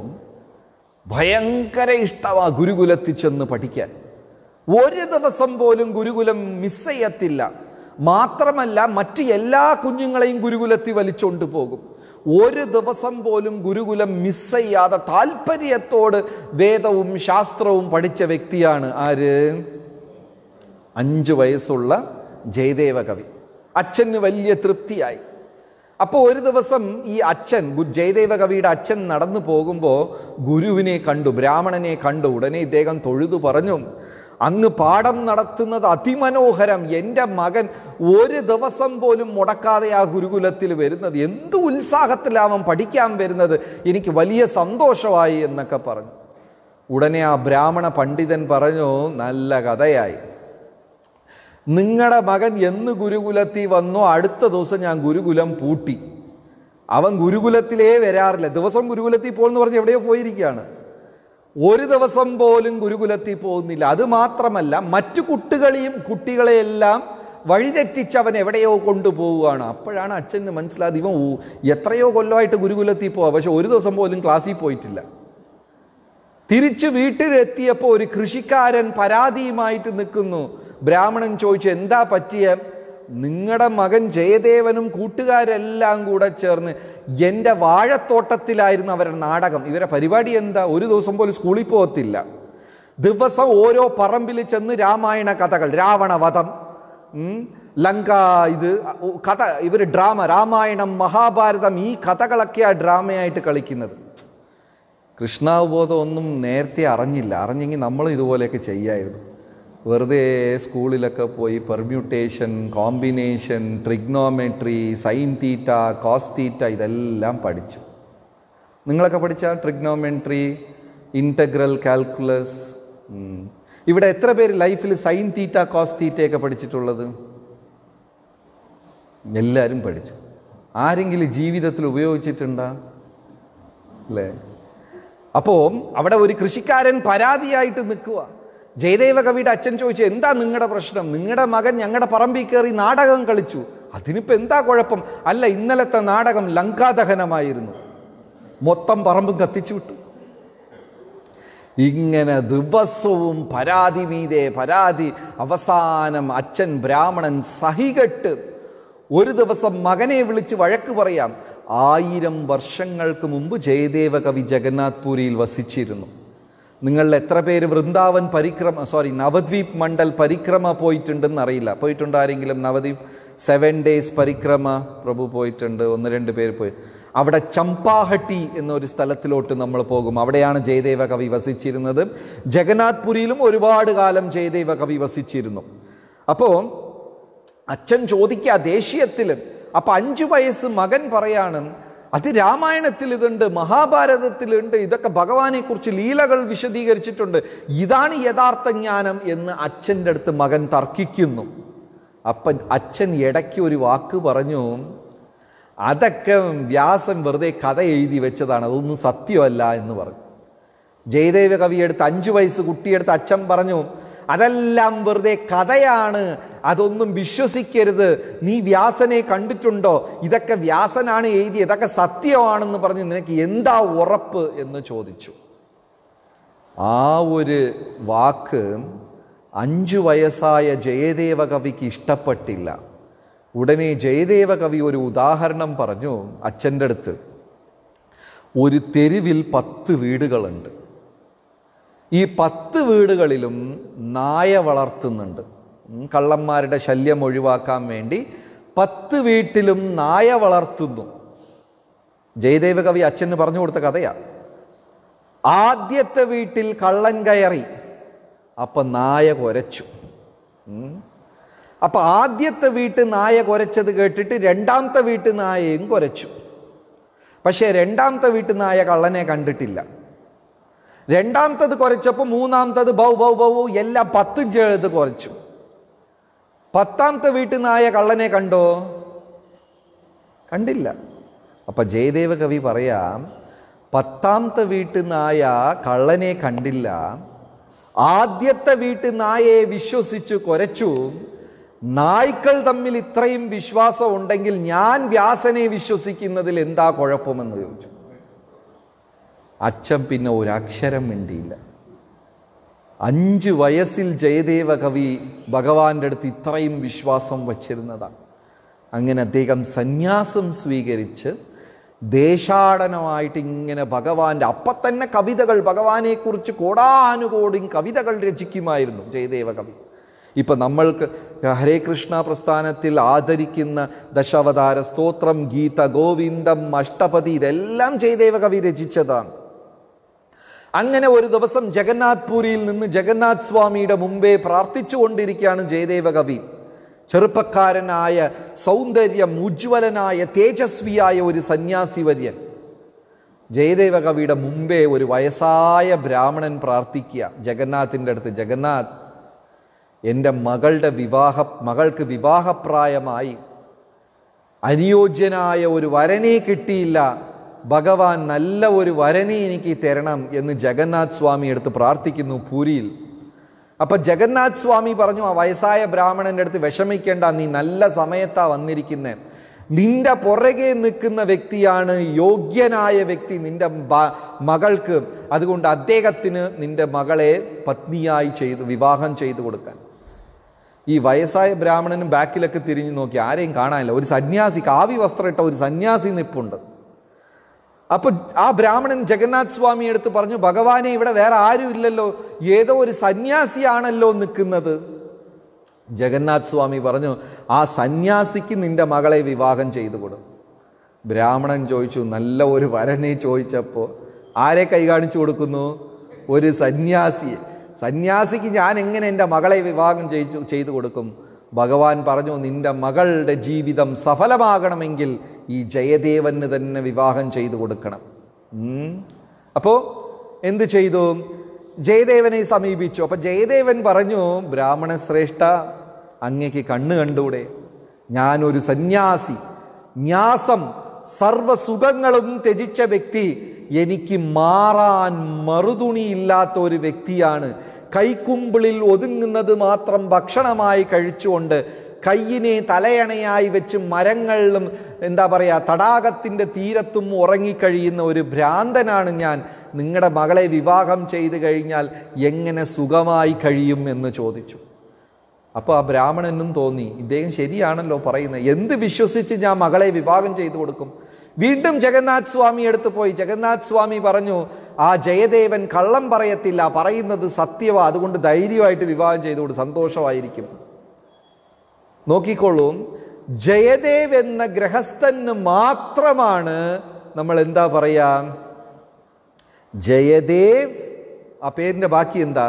ഭയങ്കര ഇഷ്ടമാ ഗുരുകുലത്തിൽ ചെന്ന് പഠിക്കാൻ ഒരു ദിവസം പോലും ഗുരുകുലം മിസ് ചെയ്യത്തില്ല മാത്രമല്ല മറ്റ് എല്ലാ കുഞ്ഞുങ്ങളെയും ഗുരുകുലത്തിൽ വലിച്ചുകൊണ്ട് പോകും ഒരു ദിവസം പോലും ഗുരുകുലം മിസ് ചെയ്യാതെ താല്പര്യത്തോട് വേദവും ശാസ്ത്രവും പഠിച്ച വ്യക്തിയാണ് ആര് അഞ്ച് വയസ്സുള്ള ജയദേവ കവി അച്ഛന് വലിയ തൃപ്തിയായി അപ്പോൾ ഒരു ദിവസം ഈ അച്ഛൻ ഗു- ജയദേവ കവിയുടെ അച്ഛൻ നടന്നു പോകുമ്പോൾ ഗുരുവിനെ കണ്ടു ബ്രാഹ്മണനെ കണ്ടു ഉടനെ ഇദ്ദേഹം തൊഴുതു പറഞ്ഞു അങ്ങ് പാഠം നടത്തുന്നത് അതിമനോഹരം എൻ്റെ മകൻ ഒരു ദിവസം പോലും മുടക്കാതെ ആ ഗുരുകുലത്തിൽ വരുന്നത് എന്ത് ഉത്സാഹത്തിലാവൻ പഠിക്കാൻ വരുന്നത് എനിക്ക് വലിയ സന്തോഷമായി എന്നൊക്കെ പറഞ്ഞു ഉടനെ ആ ബ്രാഹ്മണ പണ്ഡിതൻ പറഞ്ഞു നല്ല കഥയായി നിങ്ങളുടെ മകൻ എന്ന് ഗുരുകുലത്തിൽ വന്നോ അടുത്ത ദിവസം ഞാൻ ഗുരുകുലം പൂട്ടി അവൻ ഗുരുകുലത്തിലേ വരാറില്ല ദിവസം ഗുരുകുലത്തിൽ പോകുമെന്ന് പറഞ്ഞ് എവിടെയോ പോയിരിക്കുകയാണ് ഒരു ദിവസം പോലും ഗുരുകുലത്തിൽ പോകുന്നില്ല അത് മാത്രമല്ല മറ്റു കുട്ടികളെയും കുട്ടികളെയെല്ലാം വഴിതെറ്റിച്ച് അവൻ എവിടെയോ കൊണ്ടുപോവുകയാണ് അപ്പോഴാണ് അച്ഛന് മനസ്സിലായത് ഇവൻ ഊ- എത്രയോ കൊല്ലമായിട്ട് ഗുരുകുലത്തിൽ പോവാ പക്ഷെ ഒരു ദിവസം പോലും ക്ലാസ്സിൽ പോയിട്ടില്ല തിരിച്ച് വീട്ടിലെത്തിയപ്പോൾ ഒരു കൃഷിക്കാരൻ പരാതിയുമായിട്ട് നിൽക്കുന്നു ബ്രാഹ്മണൻ ചോദിച്ചു എന്താ പറ്റിയ നിങ്ങളുടെ മകൻ ജയദേവനും കൂട്ടുകാരെല്ലാം കൂടെ ചേർന്ന് എൻ്റെ വാഴത്തോട്ടത്തിലായിരുന്നു അവരുടെ നാടകം ഇവരെ പരിപാടി എന്താ ഒരു ദിവസം പോലും സ്കൂളിൽ പോകത്തില്ല ദിവസം ഓരോ പറമ്പിൽ ചെന്ന് രാമായണ കഥകൾ രാവണവധം ഉം, ലങ്ക ഇത് ഉ, കഥ ഇവർ ഡ്രാമ രാമായണം മഹാഭാരതം ഈ കഥകളൊക്കെയാണ് ഡ്രാമയായിട്ട് കളിക്കുന്നത് കൃഷ്ണാവബോധം ഒന്നും നേരത്തെ അറിഞ്ഞില്ല അറിഞ്ഞെങ്കിൽ നമ്മൾ ഇതുപോലെയൊക്കെ ചെയ്യായിരുന്നു വെറുതെ സ്കൂളിലൊക്കെ പോയി permutation combination trigonometry sine theta cos theta ഇതെല്ലാം പഠിച്ചു നിങ്ങളൊക്കെ പഠിച്ച ട്രിഗ്നോമെട്രി ഇൻറ്റഗ്രൽ കാൽക്കുലസ് ഇവിടെ എത്ര പേര് ലൈഫിൽ സൈൻ തീറ്റ കോസ് തീറ്റയൊക്കെ പഠിച്ചിട്ടുള്ളത് എല്ലാവരും പഠിച്ചു ആരെങ്കിലും ജീവിതത്തിൽ ഉപയോഗിച്ചിട്ടുണ്ടോ അല്ലേ അപ്പോൾ അവിടെ ഒരു കൃഷിക്കാരൻ പരാതിയായിട്ട് നിൽക്കുക ജയദേവ കവിയുടെ അച്ഛൻ ചോദിച്ചു എന്താ നിങ്ങളുടെ പ്രശ്നം നിങ്ങളുടെ മകൻ ഞങ്ങളുടെ പറമ്പിൽ കയറി നാടകം കളിച്ചു അതിനിപ്പോൾ എന്താ കുഴപ്പം അല്ല ഇന്നലത്തെ നാടകം ലങ്കാദഹനമായിരുന്നു മൊത്തം പറമ്പും കത്തിച്ചു വിട്ടു ഇങ്ങനെ ദിവസവും പരാതി മീതെ പരാതി അവസാനം അച്ഛൻ ബ്രാഹ്മണൻ സഹികെട്ട് ഒരു ദിവസം മകനെ വിളിച്ച് വഴക്ക് പറയാം ആയിരം വർഷങ്ങൾക്ക് മുമ്പ് ജയദേവ കവി ജഗന്നാഥ് പുരിയിൽ വസിച്ചിരുന്നു നിങ്ങളിൽ എത്ര പേര് വൃന്ദാവൻ പരിക്രമ സോറി നവദ്വീപ് മണ്ഡൽ പരിക്രമ പോയിട്ടുണ്ടെന്ന് അറിയില്ല പോയിട്ടുണ്ട് ആരെങ്കിലും നവദ്വീപ് സെവൻ ഡേയ്സ് പരിക്രമ പ്രഭു പോയിട്ടുണ്ട് ഒന്ന് രണ്ട് പേര് പോയി അവിടെ ചമ്പാഹട്ടി എന്നൊരു സ്ഥലത്തിലോട്ട് നമ്മൾ പോകും അവിടെയാണ് ജയദേവ കവി വസിച്ചിരുന്നത് ജഗന്നാഥ് പുരിയിലും ഒരുപാട് കാലം ജയദേവ കവി വസിച്ചിരുന്നു അപ്പോൾ അച്ഛൻ ചോദിക്കുക ദേഷ്യത്തിൽ അപ്പൊ അഞ്ചു വയസ്സ് മകൻ പറയാണ് അത് രാമായണത്തിൽ ഇതുണ്ട് മഹാഭാരതത്തിലുണ്ട് ഇതൊക്കെ ഭഗവാനെ കുറിച്ച് ലീലകൾ വിശദീകരിച്ചിട്ടുണ്ട് ഇതാണ് യഥാർത്ഥ ജ്ഞാനം എന്ന് അച്ഛൻ്റെ അടുത്ത് മകൻ തർക്കിക്കുന്നു അപ്പം അച്ഛൻ ഇടയ്ക്ക് ഒരു വാക്ക് പറഞ്ഞു അതൊക്കെ വ്യാസൻ വെറുതെ കഥ എഴുതി വെച്ചതാണ് അതൊന്നും സത്യമല്ല എന്ന് പറഞ്ഞു ജയദേവ കവിയെടുത്ത് അഞ്ചു വയസ്സ് കുട്ടിയെടുത്ത് അച്ഛൻ പറഞ്ഞു അതെല്ലാം വെറുതെ കഥയാണ് അതൊന്നും വിശ്വസിക്കരുത് നീ വ്യാസനെ കണ്ടിട്ടുണ്ടോ ഇതൊക്കെ വ്യാസനാണ് എഴുതി ഇതൊക്കെ സത്യമാണെന്ന് പറഞ്ഞ് നിനക്ക് എന്താ ഉറപ്പ് എന്ന് ചോദിച്ചു ആ ഒരു വാക്ക് അഞ്ചു വയസ്സായ ജയദേവ കവിക്ക് ഇഷ്ടപ്പെട്ടില്ല ഉടനെ ജയദേവ കവി ഒരു ഉദാഹരണം പറഞ്ഞു അച്ഛൻ്റെ അടുത്ത് ഒരു തെരുവിൽ പത്ത് വീടുകളുണ്ട് ഈ പത്ത് വീടുകളിലും നായ വളർത്തുന്നുണ്ട് ഉം, കള്ളന്മാരുടെ ശല്യം ഒഴിവാക്കാൻ വേണ്ടി പത്ത് വീട്ടിലും നായ വളർത്തുന്നു ജയദേവ കവി അച്ഛന് പറഞ്ഞു കൊടുത്ത കഥയാ ആദ്യത്തെ വീട്ടിൽ കള്ളൻ കയറി അപ്പൊ നായ കുരച്ചു ഉം. അപ്പൊ ആദ്യത്തെ വീട്ടിൽ നായ കുരച്ചത് കേട്ടിട്ട് രണ്ടാമത്തെ വീട്ടിൽ നായയും കുരച്ചു പക്ഷേ രണ്ടാമത്തെ വീട്ടിൽ നായ കള്ളനെ കണ്ടിട്ടില്ല രണ്ടാമത്തത് കുറച്ചപ്പോൾ മൂന്നാമത്തത് ബൗ ബൗ ബൗ എല്ലാം പത്തും ചേർത്ത് കുറച്ചു പത്താമത്തെ വീട്ടിൽ നായ കള്ളനെ കണ്ടോ കണ്ടില്ല അപ്പൊ ജയദേവ കവി പറയാം പത്താമത്തെ വീട്ടിൽ നായ കള്ളനെ കണ്ടില്ല ആദ്യത്തെ വീട്ടിൽ നായയെ വിശ്വസിച്ച് കുരച്ചു നായ്ക്കൾ തമ്മിൽ ഇത്രയും വിശ്വാസം ഉണ്ടെങ്കിൽ ഞാൻ വ്യാസനെ വിശ്വസിക്കുന്നതിൽ എന്താ കുഴപ്പമെന്ന് ചോദിച്ചു അച്ഛൻ പിന്നെ ഒരക്ഷരം മിണ്ടിയില്ല അഞ്ച് വയസ്സിൽ ജയദേവ കവി ഭഗവാന്റെ അടുത്ത് ഇത്രയും വിശ്വാസം വച്ചിരുന്നതാണ് അങ്ങനെ അദ്ദേഹം സന്യാസം സ്വീകരിച്ച് ദേശാടനമായിട്ട് ഇങ്ങനെ ഭഗവാന്റെ അപ്പം തന്നെ കവിതകൾ ഭഗവാനെക്കുറിച്ച് കോടാനുകോടി കവിതകൾ രചിക്കുമായിരുന്നു ജയദേവ കവി ഇപ്പൊ നമ്മൾക്ക് ഹരേ കൃഷ്ണ പ്രസ്ഥാനത്തിൽ ആദരിക്കുന്ന ദശാവതാര സ്തോത്രം ഗീത ഗോവിന്ദം അഷ്ടപതി ഇതെല്ലാം ജയദേവ കവി രചിച്ചതാണ് അങ്ങനെ ഒരു ദിവസം ജഗന്നാഥ് പുരിയിൽ നിന്ന് ജഗന്നാഥ് സ്വാമിയുടെ മുമ്പേ പ്രാർത്ഥിച്ചുകൊണ്ടിരിക്കുകയാണ് ജയദേവ കവി ചെറുപ്പക്കാരനായ സൗന്ദര്യം ഉജ്ജ്വലനായ തേജസ്വിയായ ഒരു സന്യാസി വര്യൻ ജയദേവ കവിയുടെ മുമ്പേ ഒരു വയസ്സായ ബ്രാഹ്മണൻ പ്രാർത്ഥിക്കുക ജഗന്നാഥിൻ്റെ അടുത്ത് ജഗന്നാഥ് എൻ്റെ മകളുടെ വിവാഹ മകൾക്ക് വിവാഹപ്രായമായി അനുയോജ്യനായ ഒരു വരനെ കിട്ടിയില്ല ഭഗവാൻ നല്ല ഒരു വരനെ എനിക്ക് തരണം എന്ന് ജഗന്നാഥ് സ്വാമി എടുത്ത് പ്രാർത്ഥിക്കുന്നു പൂരിയിൽ അപ്പൊ ജഗന്നാഥ് സ്വാമി പറഞ്ഞു ആ വയസ്സായ ബ്രാഹ്മണന്റെ അടുത്ത് വിഷമിക്കേണ്ട നീ നല്ല സമയത്താ വന്നിരിക്കുന്നത് നിന്റെ പുറകെ നിൽക്കുന്ന വ്യക്തിയാണ് യോഗ്യനായ വ്യക്തി നിന്റെ ബ- മകൾക്ക് അതുകൊണ്ട് അദ്ദേഹത്തിന് നിന്റെ മകളെ പത്നിയായി ചെയ്ത് വിവാഹം ചെയ്തു കൊടുക്കാൻ ഈ വയസ്സായ ബ്രാഹ്മണനും ബാക്കിലൊക്കെ തിരിഞ്ഞു നോക്കി ആരെയും കാണാനില്ല ഒരു സന്യാസി കാവി വസ്ത്രം ഇട്ട ഒരു സന്യാസി നിപ്പുണ്ട് അപ്പൊ ആ ബ്രാഹ്മണൻ ജഗന്നാഥ് സ്വാമി എടുത്ത് പറഞ്ഞു ഭഗവാനെ ഇവിടെ വേറെ ആരും ഇല്ലല്ലോ ഏതോ ഒരു സന്യാസിയാണല്ലോ നിൽക്കുന്നത് ജഗന്നാഥ് സ്വാമി പറഞ്ഞു ആ സന്യാസിക്ക് നിന്റെ മകളെ വിവാഹം ചെയ്തു കൊടു ബ്രാഹ്മണൻ ചോദിച്ചു നല്ല ഒരു വരനെ ചോദിച്ചപ്പോൾ ആരെ കൈ കാണിച്ചു കൊടുക്കുന്നു ഒരു സന്യാസിയെ സന്യാസിക്ക് ഞാൻ എങ്ങനെ എൻ്റെ മകളെ വിവാഹം ചെയ്തു ചെയ്തു കൊടുക്കും ഭഗവാൻ പറഞ്ഞു നിന്റെ മകളുടെ ജീവിതം സഫലമാകണമെങ്കിൽ ഈ ജയദേവന് തന്നെ വിവാഹം ചെയ്തു കൊടുക്കണം ഉം. അപ്പോ എന്ത് ചെയ്തു ജയദേവനെ സമീപിച്ചു അപ്പൊ ജയദേവൻ പറഞ്ഞു ബ്രാഹ്മണ ശ്രേഷ്ഠ അങ്ങയ്ക്ക് കണ്ണ് കണ്ടൂടെ ഞാനൊരു സന്യാസി ന്യാസം സർവസുഖങ്ങളും ത്യജിച്ച വ്യക്തി എനിക്ക് മാറാൻ മറുതുണിയില്ലാത്ത ഒരു വ്യക്തിയാണ് കൈക്കുമ്പിളിൽ ഒതുങ്ങുന്നത് മാത്രം ഭക്ഷണമായി കഴിച്ചുകൊണ്ട് കയ്യിനെ തലയണയായി വെച്ച് മരങ്ങളിലും എന്താ പറയുക തടാകത്തിൻ്റെ തീരത്തും ഉറങ്ങിക്കഴിയുന്ന ഒരു ഭ്രാന്തനാണ് ഞാൻ നിങ്ങളുടെ മകളെ വിവാഹം ചെയ്തു കഴിഞ്ഞാൽ എങ്ങനെ സുഖമായി കഴിയും എന്ന് ചോദിച്ചു അപ്പോൾ ആ ബ്രാഹ്മണനും തോന്നി ഇദ്ദേഹം ശരിയാണല്ലോ പറയുന്നത് എന്ത് വിശ്വസിച്ച് ഞാൻ മകളെ വിവാഹം ചെയ്തു കൊടുക്കും വീണ്ടും ജഗന്നാഥ് സ്വാമി എടുത്തു പോയി ജഗന്നാഥ് സ്വാമി പറഞ്ഞു ആ ജയദേവൻ കള്ളം പറയത്തില്ല പറയുന്നത് സത്യവാ അതുകൊണ്ട് ധൈര്യമായിട്ട് വിവാഹം ചെയ്തു കൊടുക്കും സന്തോഷമായിരിക്കും നോക്കിക്കോളൂ ജയദേവ് എന്ന ഗ്രഹസ്ഥന് മാത്രമാണ് നമ്മൾ എന്താ പറയാ ജയദേവ് ആ പേരിന്റെ ബാക്കി എന്താ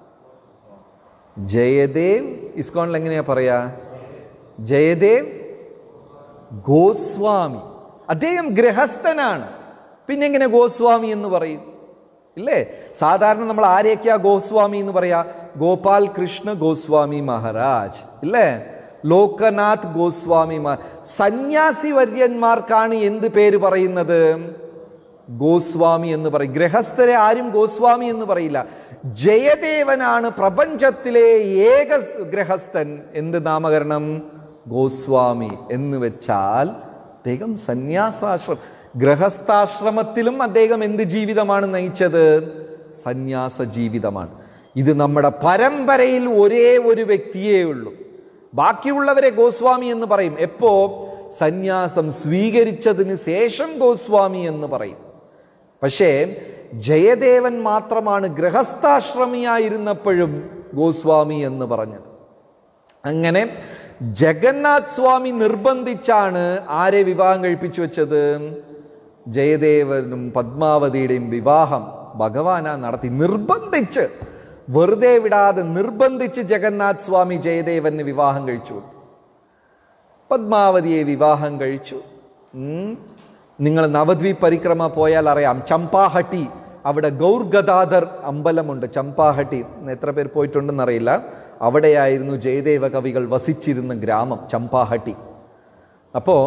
ജയദേവ് ഇസ്കോണിൽ എങ്ങനെയാ പറയാ ജയദേവ് ഗോസ്വാമി അദ്ദേഹം ഗൃഹസ്ഥനാണ് പിന്നെ എങ്ങനെ ഗോസ്വാമി എന്ന് പറയും ഇല്ലേ സാധാരണ നമ്മൾ ആരെയൊക്കെയാ ഗോസ്വാമി എന്ന് പറയാ ഗോപാൽ കൃഷ്ണ ഗോസ്വാമി മഹാരാജ് ഇല്ലേ ലോകനാഥ് ഗോസ്വാമി മഹാ സന്യാസി വര്യന്മാർക്കാണ് എന്ത് പേര് പറയുന്നത് ഗോസ്വാമി എന്ന് പറയും ഗൃഹസ്ഥരെ ആരും ഗോസ്വാമി എന്ന് പറയില്ല ജയദേവനാണ് പ്രപഞ്ചത്തിലെ ഏക ഗൃഹസ്ഥൻ എന്ത് നാമകരണം ഗോസ്വാമി എന്ന് വെച്ചാൽ അദ്ദേഹം സന്യാസാശ്രമം ഗൃഹസ്ഥാശ്രമത്തിലും അദ്ദേഹം എന്ത് ജീവിതമാണ് നയിച്ചത് സന്യാസ ജീവിതമാണ് ഇത് നമ്മുടെ പരമ്പരയിൽ ഒരേ ഒരു വ്യക്തിയേ ഉള്ളൂ ബാക്കിയുള്ളവരെ ഗോസ്വാമി എന്ന് പറയും എപ്പോ സന്യാസം സ്വീകരിച്ചതിന് ശേഷം ഗോസ്വാമി എന്ന് പറയും പക്ഷേ ജയദേവൻ മാത്രമാണ് ഗൃഹസ്ഥാശ്രമിയായിരുന്നപ്പോഴും ഗോസ്വാമി എന്ന് പറഞ്ഞത് അങ്ങനെ ജഗന്നാഥ് സ്വാമി നിർബന്ധിച്ചാണ് ആരെ വിവാഹം കഴിപ്പിച്ചു വെച്ചത് ജയദേവനും പത്മാവതിയുടെയും വിവാഹം ഭഗവാനാ നടത്തി നിർബന്ധിച്ച് വെറുതെ വിടാതെ നിർബന്ധിച്ച് ജഗന്നാഥ് സ്വാമി ജയദേവന് വിവാഹം കഴിച്ചു കൊടുത്തു പത്മാവതിയെ വിവാഹം കഴിച്ചു ഉം. നിങ്ങൾ നവദ്വീപ് പരിക്രമ പോയാൽ അറിയാം ചമ്പാഹട്ടി അവിടെ ഗൗർഗദാധർ അമ്പലമുണ്ട് ചമ്പാഹട്ടി എത്ര പേർ പോയിട്ടുണ്ടെന്ന് അറിയില്ല അവിടെയായിരുന്നു ജയദേവ കവികൾ വസിച്ചിരുന്ന ഗ്രാമം ചമ്പാഹട്ടി അപ്പോൾ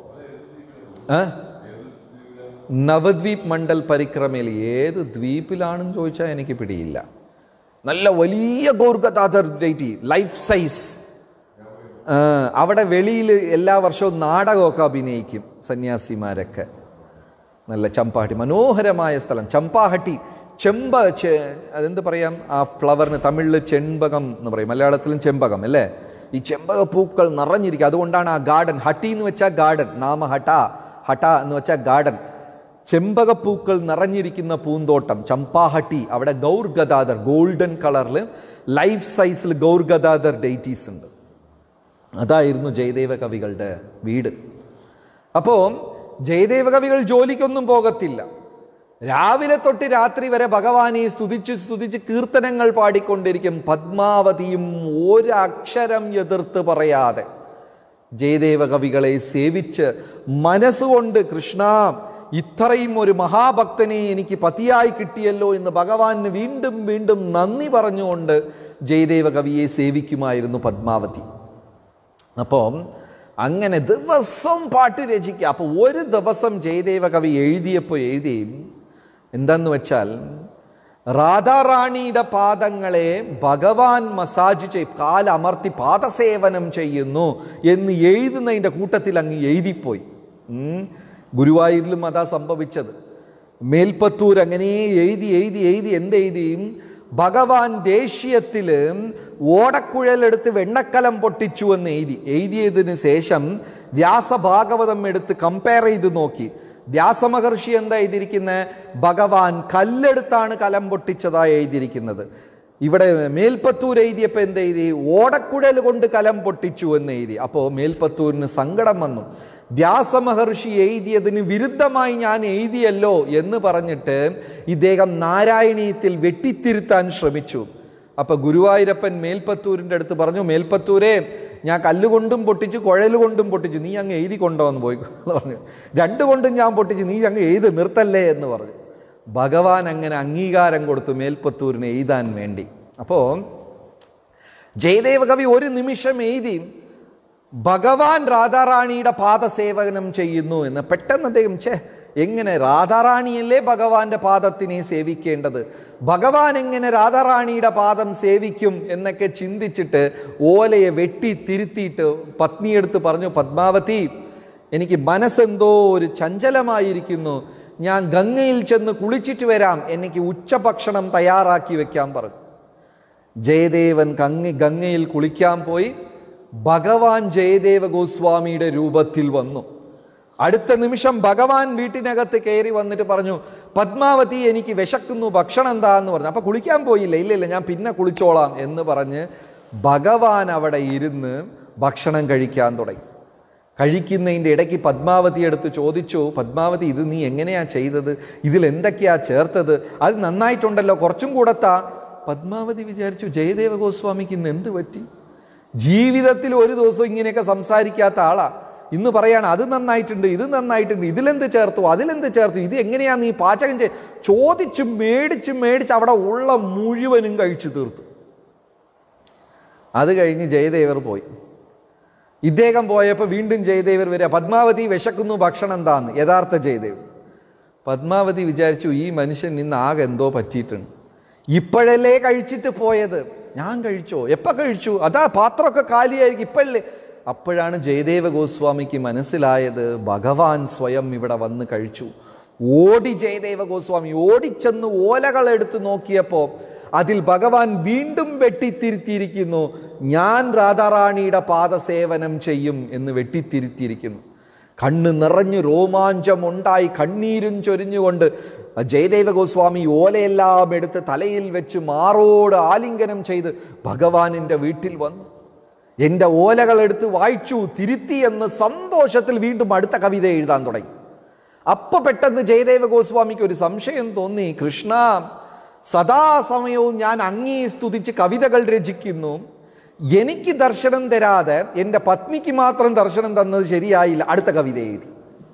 നവദ്വീപ് മണ്ഡൽ പരിക്രമയിൽ ഏത് ദ്വീപിലാണെന്ന് ചോദിച്ചാൽ എനിക്ക് പിടിയില്ല നല്ല വലിയ ഗൗർഗദാധർ ഡേറ്റി ലൈഫ് സൈസ് ആ, അവിടെ വെളിയിൽ എല്ലാ വർഷവും നാടകമൊക്കെ അഭിനയിക്കും സന്യാസിമാരൊക്കെ നല്ല ചമ്പാഹട്ടി മനോഹരമായ സ്ഥലം ചമ്പാഹട്ടി ചെമ്പ ചെ അതെന്ത് പറയാം ആ ഫ്ലവറിന് തമിഴിൽ ചെമ്പകം എന്ന് പറയും മലയാളത്തിലും ചെമ്പകം അല്ലേ ഈ ചെമ്പക പൂക്കൾ നിറഞ്ഞിരിക്കും അതുകൊണ്ടാണ് ആ ഗാർഡൻ ഹട്ടി എന്ന് വെച്ചാൽ ഗാർഡൻ നാമ ഹട്ട ഹട്ട എന്ന് വെച്ചാൽ ഗാർഡൻ ചെമ്പകപ്പൂക്കൾ നിറഞ്ഞിരിക്കുന്ന പൂന്തോട്ടം ചമ്പാഹട്ടി അവിടെ ഗൗർ ഗദാദർ ഗോൾഡൻ കളറിൽ ലൈഫ് സൈസിൽ ഗൗർ ഗദാദർ ഡേറ്റീസ് ഉണ്ട് അതായിരുന്നു ജയദേവ കവികളുടെ വീട് അപ്പോൾ ജയദേവ കവികൾ ജോലിക്കൊന്നും പോകത്തില്ല രാവിലെ തൊട്ട് രാത്രി വരെ ഭഗവാനെ സ്തുതിച്ച് സ്തുതിച്ച് കീർത്തനങ്ങൾ പാടിക്കൊണ്ടിരിക്കും പത്മാവതിയും ഒരക്ഷരം എതിർത്ത് പറയാതെ ജയദേവ കവികളെ സേവിച്ച് മനസ്സുകൊണ്ട് കൃഷ്ണ ഇത്രയും ഒരു മഹാഭക്തനെ എനിക്ക് പതിയായി കിട്ടിയല്ലോ എന്ന് ഭഗവാന് വീണ്ടും വീണ്ടും നന്ദി പറഞ്ഞുകൊണ്ട് ജയദേവ കവിയെ സേവിക്കുമായിരുന്നു പത്മാവതി അപ്പം അങ്ങനെ ദിവസം പാട്ട് രചിക്കുക അപ്പോൾ ഒരു ദിവസം ജയദേവ കവി എഴുതിയപ്പോൾ എഴുതിയും എന്താന്ന് വെച്ചാൽ രാധാറാണിയുടെ പാദങ്ങളെ ഭഗവാൻ മസാജ് ചെയ് കാലമർത്തി പാദസേവനം ചെയ്യുന്നു എന്ന് എഴുതുന്നതിൻ്റെ കൂട്ടത്തിൽ അങ്ങ് എഴുതിപ്പോയി ഉം. ഗുരുവായൂരിലും അതാ സംഭവിച്ചത് മേൽപ്പത്തൂർ അങ്ങനെ എഴുതി എഴുതി എഴുതി എന്തെഴുതിയും ഭഗവാൻ ദേഷ്യത്തിൽ ഓടക്കുഴലെടുത്ത് വെണ്ണക്കലം പൊട്ടിച്ചു എന്ന് എഴുതി എഴുതിയതിന് ശേഷം വ്യാസഭാഗവതം എടുത്ത് കമ്പയർ ചെയ്ത് നോക്കി വ്യാസമഹർഷി എന്താ എഴുതിയിരിക്കുന്നത് ഭഗവാൻ കല്ലെടുത്താണ് കലം പൊട്ടിച്ചതായി എഴുതിയിരിക്കുന്നത് ഇവിടെ മേൽപ്പത്തൂർ എഴുതിയപ്പോൾ എന്ത് എഴുതി ഓടക്കുഴൽ കൊണ്ട് കലം പൊട്ടിച്ചു എന്ന് എഴുതി അപ്പോൾ മേൽപ്പത്തൂരിന് സങ്കടം വന്നു വ്യാസമഹർഷി എഴുതിയതിന് വിരുദ്ധമായി ഞാൻ എഴുതിയല്ലോ എന്ന് പറഞ്ഞിട്ട് ഇദ്ദേഹം നാരായണീയത്തിൽ വെട്ടിത്തിരുത്താൻ ശ്രമിച്ചു അപ്പൊ ഗുരുവായൂരപ്പൻ മേൽപ്പത്തൂരിൻ്റെ അടുത്ത് പറഞ്ഞു മേൽപ്പത്തൂരെ ഞാൻ കല്ലുകൊണ്ടും പൊട്ടിച്ചു കുഴൽ കൊണ്ടും പൊട്ടിച്ചു നീ അങ്ങ് എഴുതി കൊണ്ടുവന്ന് പോയി എന്ന് പറഞ്ഞു രണ്ടു കൊണ്ടും ഞാൻ പൊട്ടിച്ചു നീ അങ്ങ് എഴുതി നിർത്തല്ലേ എന്ന് പറഞ്ഞു ഭഗവാൻ അങ്ങനെ അംഗീകാരം കൊടുത്തു മേൽപ്പത്തൂരിന് എഴുതാൻ വേണ്ടി അപ്പോൾ ജയദേവ കവി ഒരു നിമിഷം എഴുതി ഭഗവാൻ രാധാറാണിയുടെ പാദസേവനം ചെയ്യുന്നു എന്ന് പെട്ടെന്ന് അദ്ദേഹം ഛേ എങ്ങനെ രാധാറാണിയല്ലേ ഭഗവാന്റെ പാദത്തിനെ സേവിക്കേണ്ടത് ഭഗവാൻ എങ്ങനെ രാധാറാണിയുടെ പാദം സേവിക്കും എന്നൊക്കെ ചിന്തിച്ചിട്ട് ഓലയെ വെട്ടി തിരുത്തിയിട്ട് പത്നിയെടുത്ത് പറഞ്ഞു പത്മാവതി എനിക്ക് മനസ്സെന്തോ ഒരു ചഞ്ചലമായിരിക്കുന്നു ഞാൻ ഗംഗയിൽ ചെന്ന് കുളിച്ചിട്ട് വരാം എനിക്ക് ഉച്ചഭക്ഷണം തയ്യാറാക്കി വെക്കാൻ പറഞ്ഞു ജയദേവൻ ഗംഗ ഗംഗയിൽ കുളിക്കാൻ പോയി ഭഗവാൻ ജയദേവ ഗോസ്വാമിയുടെ രൂപത്തിൽ വന്നു അടുത്ത നിമിഷം ഭഗവാൻ വീട്ടിനകത്ത് കയറി വന്നിട്ട് പറഞ്ഞു പത്മാവതി എനിക്ക് വിശക്കുന്നു ഭക്ഷണം എന്താ എന്ന് പറഞ്ഞു അപ്പൊ കുളിക്കാൻ പോയില്ല ഇല്ല ഇല്ല ഞാൻ പിന്നെ കുളിച്ചോളാം എന്ന് പറഞ്ഞ് ഭഗവാൻ അവിടെ ഇരുന്ന് ഭക്ഷണം കഴിക്കാൻ തുടങ്ങി കഴിക്കുന്നതിൻ്റെ ഇടയ്ക്ക് പത്മാവതി എടുത്ത് ചോദിച്ചു പത്മാവതി ഇത് നീ എങ്ങനെയാ ചെയ്തത് ഇതിൽ എന്തൊക്കെയാ ചേർത്തത് അത് നന്നായിട്ടുണ്ടല്ലോ കുറച്ചും കൂടെ താ പത്മാവതി വിചാരിച്ചു ജയദേവ ഗോസ്വാമിക്ക് ഇന്ന് എന്ത് പറ്റി ജീവിതത്തിൽ ഒരു ദിവസം ഇങ്ങനെയൊക്കെ സംസാരിക്കാത്ത ആളാ ഇന്ന് പറയാണ് അത് നന്നായിട്ടുണ്ട് ഇത് നന്നായിട്ടുണ്ട് ഇതിലെന്ത് ചേർത്തു അതിലെന്ത് ചേർത്തു ഇത് എങ്ങനെയാ നീ പാചകം ചെയ് ചോദിച്ച് മേടിച്ച് മേടിച്ച് അവിടെ ഉള്ള മുഴുവനും കഴിച്ചു തീർത്തു അത് കഴിഞ്ഞ് ജയദേവർ പോയി ഇദ്ദേഹം പോയപ്പോൾ വീണ്ടും ജയദേവർ വരിക പത്മാവതി വിശക്കുന്നു ഭക്ഷണം എന്താന്ന് യഥാർത്ഥ ജയദേവ് പത്മാവതി വിചാരിച്ചു ഈ മനുഷ്യൻ ഇന്ന് ആകെ എന്തോ പറ്റിയിട്ടുണ്ട് ഇപ്പോഴല്ലേ കഴിച്ചിട്ട് പോയത് ഞാൻ കഴിച്ചോ എപ്പോൾ കഴിച്ചു അതാ പാത്രമൊക്കെ കാലിയായിരിക്കും ഇപ്പോഴല്ലേ അപ്പോഴാണ് ജയദേവ ഗോസ്വാമിക്ക് മനസ്സിലായത് ഭഗവാൻ സ്വയം ഇവിടെ വന്ന് കഴിച്ചു ഓടി ജയദേവ ഗോസ്വാമി ഓടിച്ചെന്ന് ഓലകൾ എടുത്ത് നോക്കിയപ്പോൾ അതിൽ ഭഗവാൻ വീണ്ടും വെട്ടിത്തിരുത്തിയിരിക്കുന്നു ഞാൻ രാധാറാണിയുടെ പാദസേവനം ചെയ്യും എന്ന് വെട്ടിത്തിരുത്തിയിരിക്കുന്നു കണ്ണ് നിറഞ്ഞു രോമാഞ്ചമുണ്ടായി കണ്ണീരും ചൊരിഞ്ഞുകൊണ്ട് ജയദേവ ഗോസ്വാമി ഓലയെല്ലാം എടുത്ത് തലയിൽ വെച്ച് മാറോട് ആലിംഗനം ചെയ്ത് ഭഗവാനിൻ്റെ വീട്ടിൽ വന്നു എൻ്റെ ഓലകൾ എടുത്ത് വായിച്ചു തിരുത്തി എന്ന് സന്തോഷത്തിൽ വീണ്ടും അടുത്ത കവിത എഴുതാൻ തുടങ്ങി അപ്പൊ പെട്ടെന്ന് ജയദേവ ഗോസ്വാമിക്ക് ഒരു സംശയം തോന്നി കൃഷ്ണ സദാസമയവും ഞാൻ അങ്ങേ സ്തുതിച്ച് കവിതകൾ രചിക്കുന്നു എനിക്ക് ദർശനം തരാതെ എൻ്റെ പത്നിക്ക് മാത്രം ദർശനം തന്നത് ശരിയായില്ല അടുത്ത കവിത എഴുതി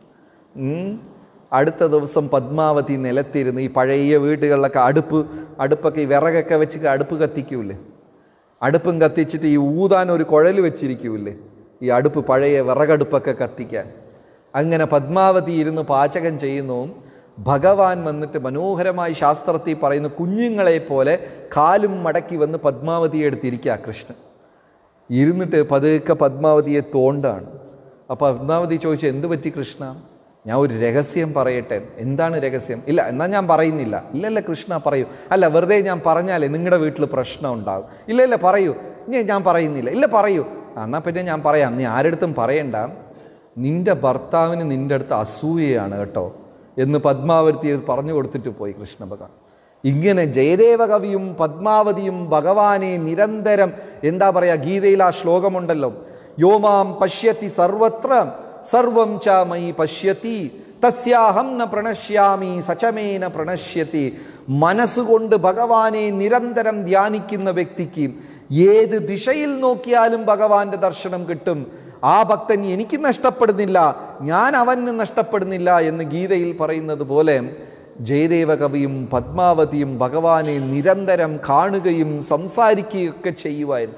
ഉം. അടുത്ത ദിവസം പത്മാവതി നിലത്തിരുന്ന് ഈ പഴയ വീടുകളിലൊക്കെ അടുപ്പ് അടുപ്പൊക്കെ ഈ വിറകൊക്കെ വെച്ച് അടുപ്പ് കത്തിക്കൂലേ അടുപ്പും കത്തിച്ചിട്ട് ഈ ഊതാൻ ഒരു കുഴൽ വെച്ചിരിക്കൂലേ ഈ അടുപ്പ് പഴയ വിറകടുപ്പൊക്കെ കത്തിക്കാൻ അങ്ങനെ പത്മാവതി ഇരുന്ന് പാചകം ചെയ്യുന്നു ഭഗവാൻ വന്നിട്ട് മനോഹരമായി ശാസ്ത്രത്തിൽ പറയുന്നു കുഞ്ഞുങ്ങളെ പോലെ കാലും മടക്കി വന്ന് പത്മാവതിയെ എടുത്തിരിക്കുക കൃഷ്ണൻ ഇരുന്നിട്ട് പതുക്കെ പത്മാവതിയെ തോണ്ടാണ് അപ്പോൾ പത്മാവതി ചോദിച്ചു എന്ത് പറ്റി കൃഷ്ണ ഞാൻ ഒരു രഹസ്യം പറയട്ടെ എന്താണ് രഹസ്യം ഇല്ല എന്നാൽ ഞാൻ പറയുന്നില്ല ഇല്ലല്ല കൃഷ്ണ പറയൂ അല്ല വെറുതെ ഞാൻ പറഞ്ഞാലേ നിങ്ങളുടെ വീട്ടിൽ പ്രശ്നം ഉണ്ടാവും ഇല്ല ഇല്ല പറയൂ ഇനി ഞാൻ പറയുന്നില്ല ഇല്ല പറയൂ ആ, എന്നാ പിന്നെ ഞാൻ പറയാം നീ ആരെടുത്തും പറയണ്ട നിന്റെ ഭർത്താവിന് നിന്റെ അടുത്ത് അസൂയയാണ് കേട്ടോ എന്ന് പത്മാവതി പറഞ്ഞു കൊടുത്തിട്ട് പോയി കൃഷ്ണ ഭഗവാൻ ഇങ്ങനെ ജയദേവ കവിയും പത്മാവതിയും ഭഗവാനെ നിരന്തരം എന്താ പറയാ ഗീതയിൽ ആ ശ്ലോകമുണ്ടല്ലോ യോമാം പശ്യത്തി സർവത്ര സർവം ച മയി പശ്യത്തി തസ്യാഹം ന പ്രണശ്യാമി സചമേന പ്രണശ്യത്തി മനസ്സുകൊണ്ട് ഭഗവാനെ നിരന്തരം ധ്യാനിക്കുന്ന വ്യക്തിക്ക് ഏത് ദിശയിൽ നോക്കിയാലും ഭഗവാന്റെ ദർശനം കിട്ടും ആ ഭക്തൻ എനിക്ക് നഷ്ടപ്പെടുന്നില്ല ഞാൻ അവന് നഷ്ടപ്പെടുന്നില്ല എന്ന് ഗീതയിൽ പറയുന്നത് പോലെ ജയദേവ കവിയും പത്മാവതിയും ഭഗവാനെ നിരന്തരം കാണുകയും സംസാരിക്കുകയൊക്കെ ചെയ്യുമായിരുന്നു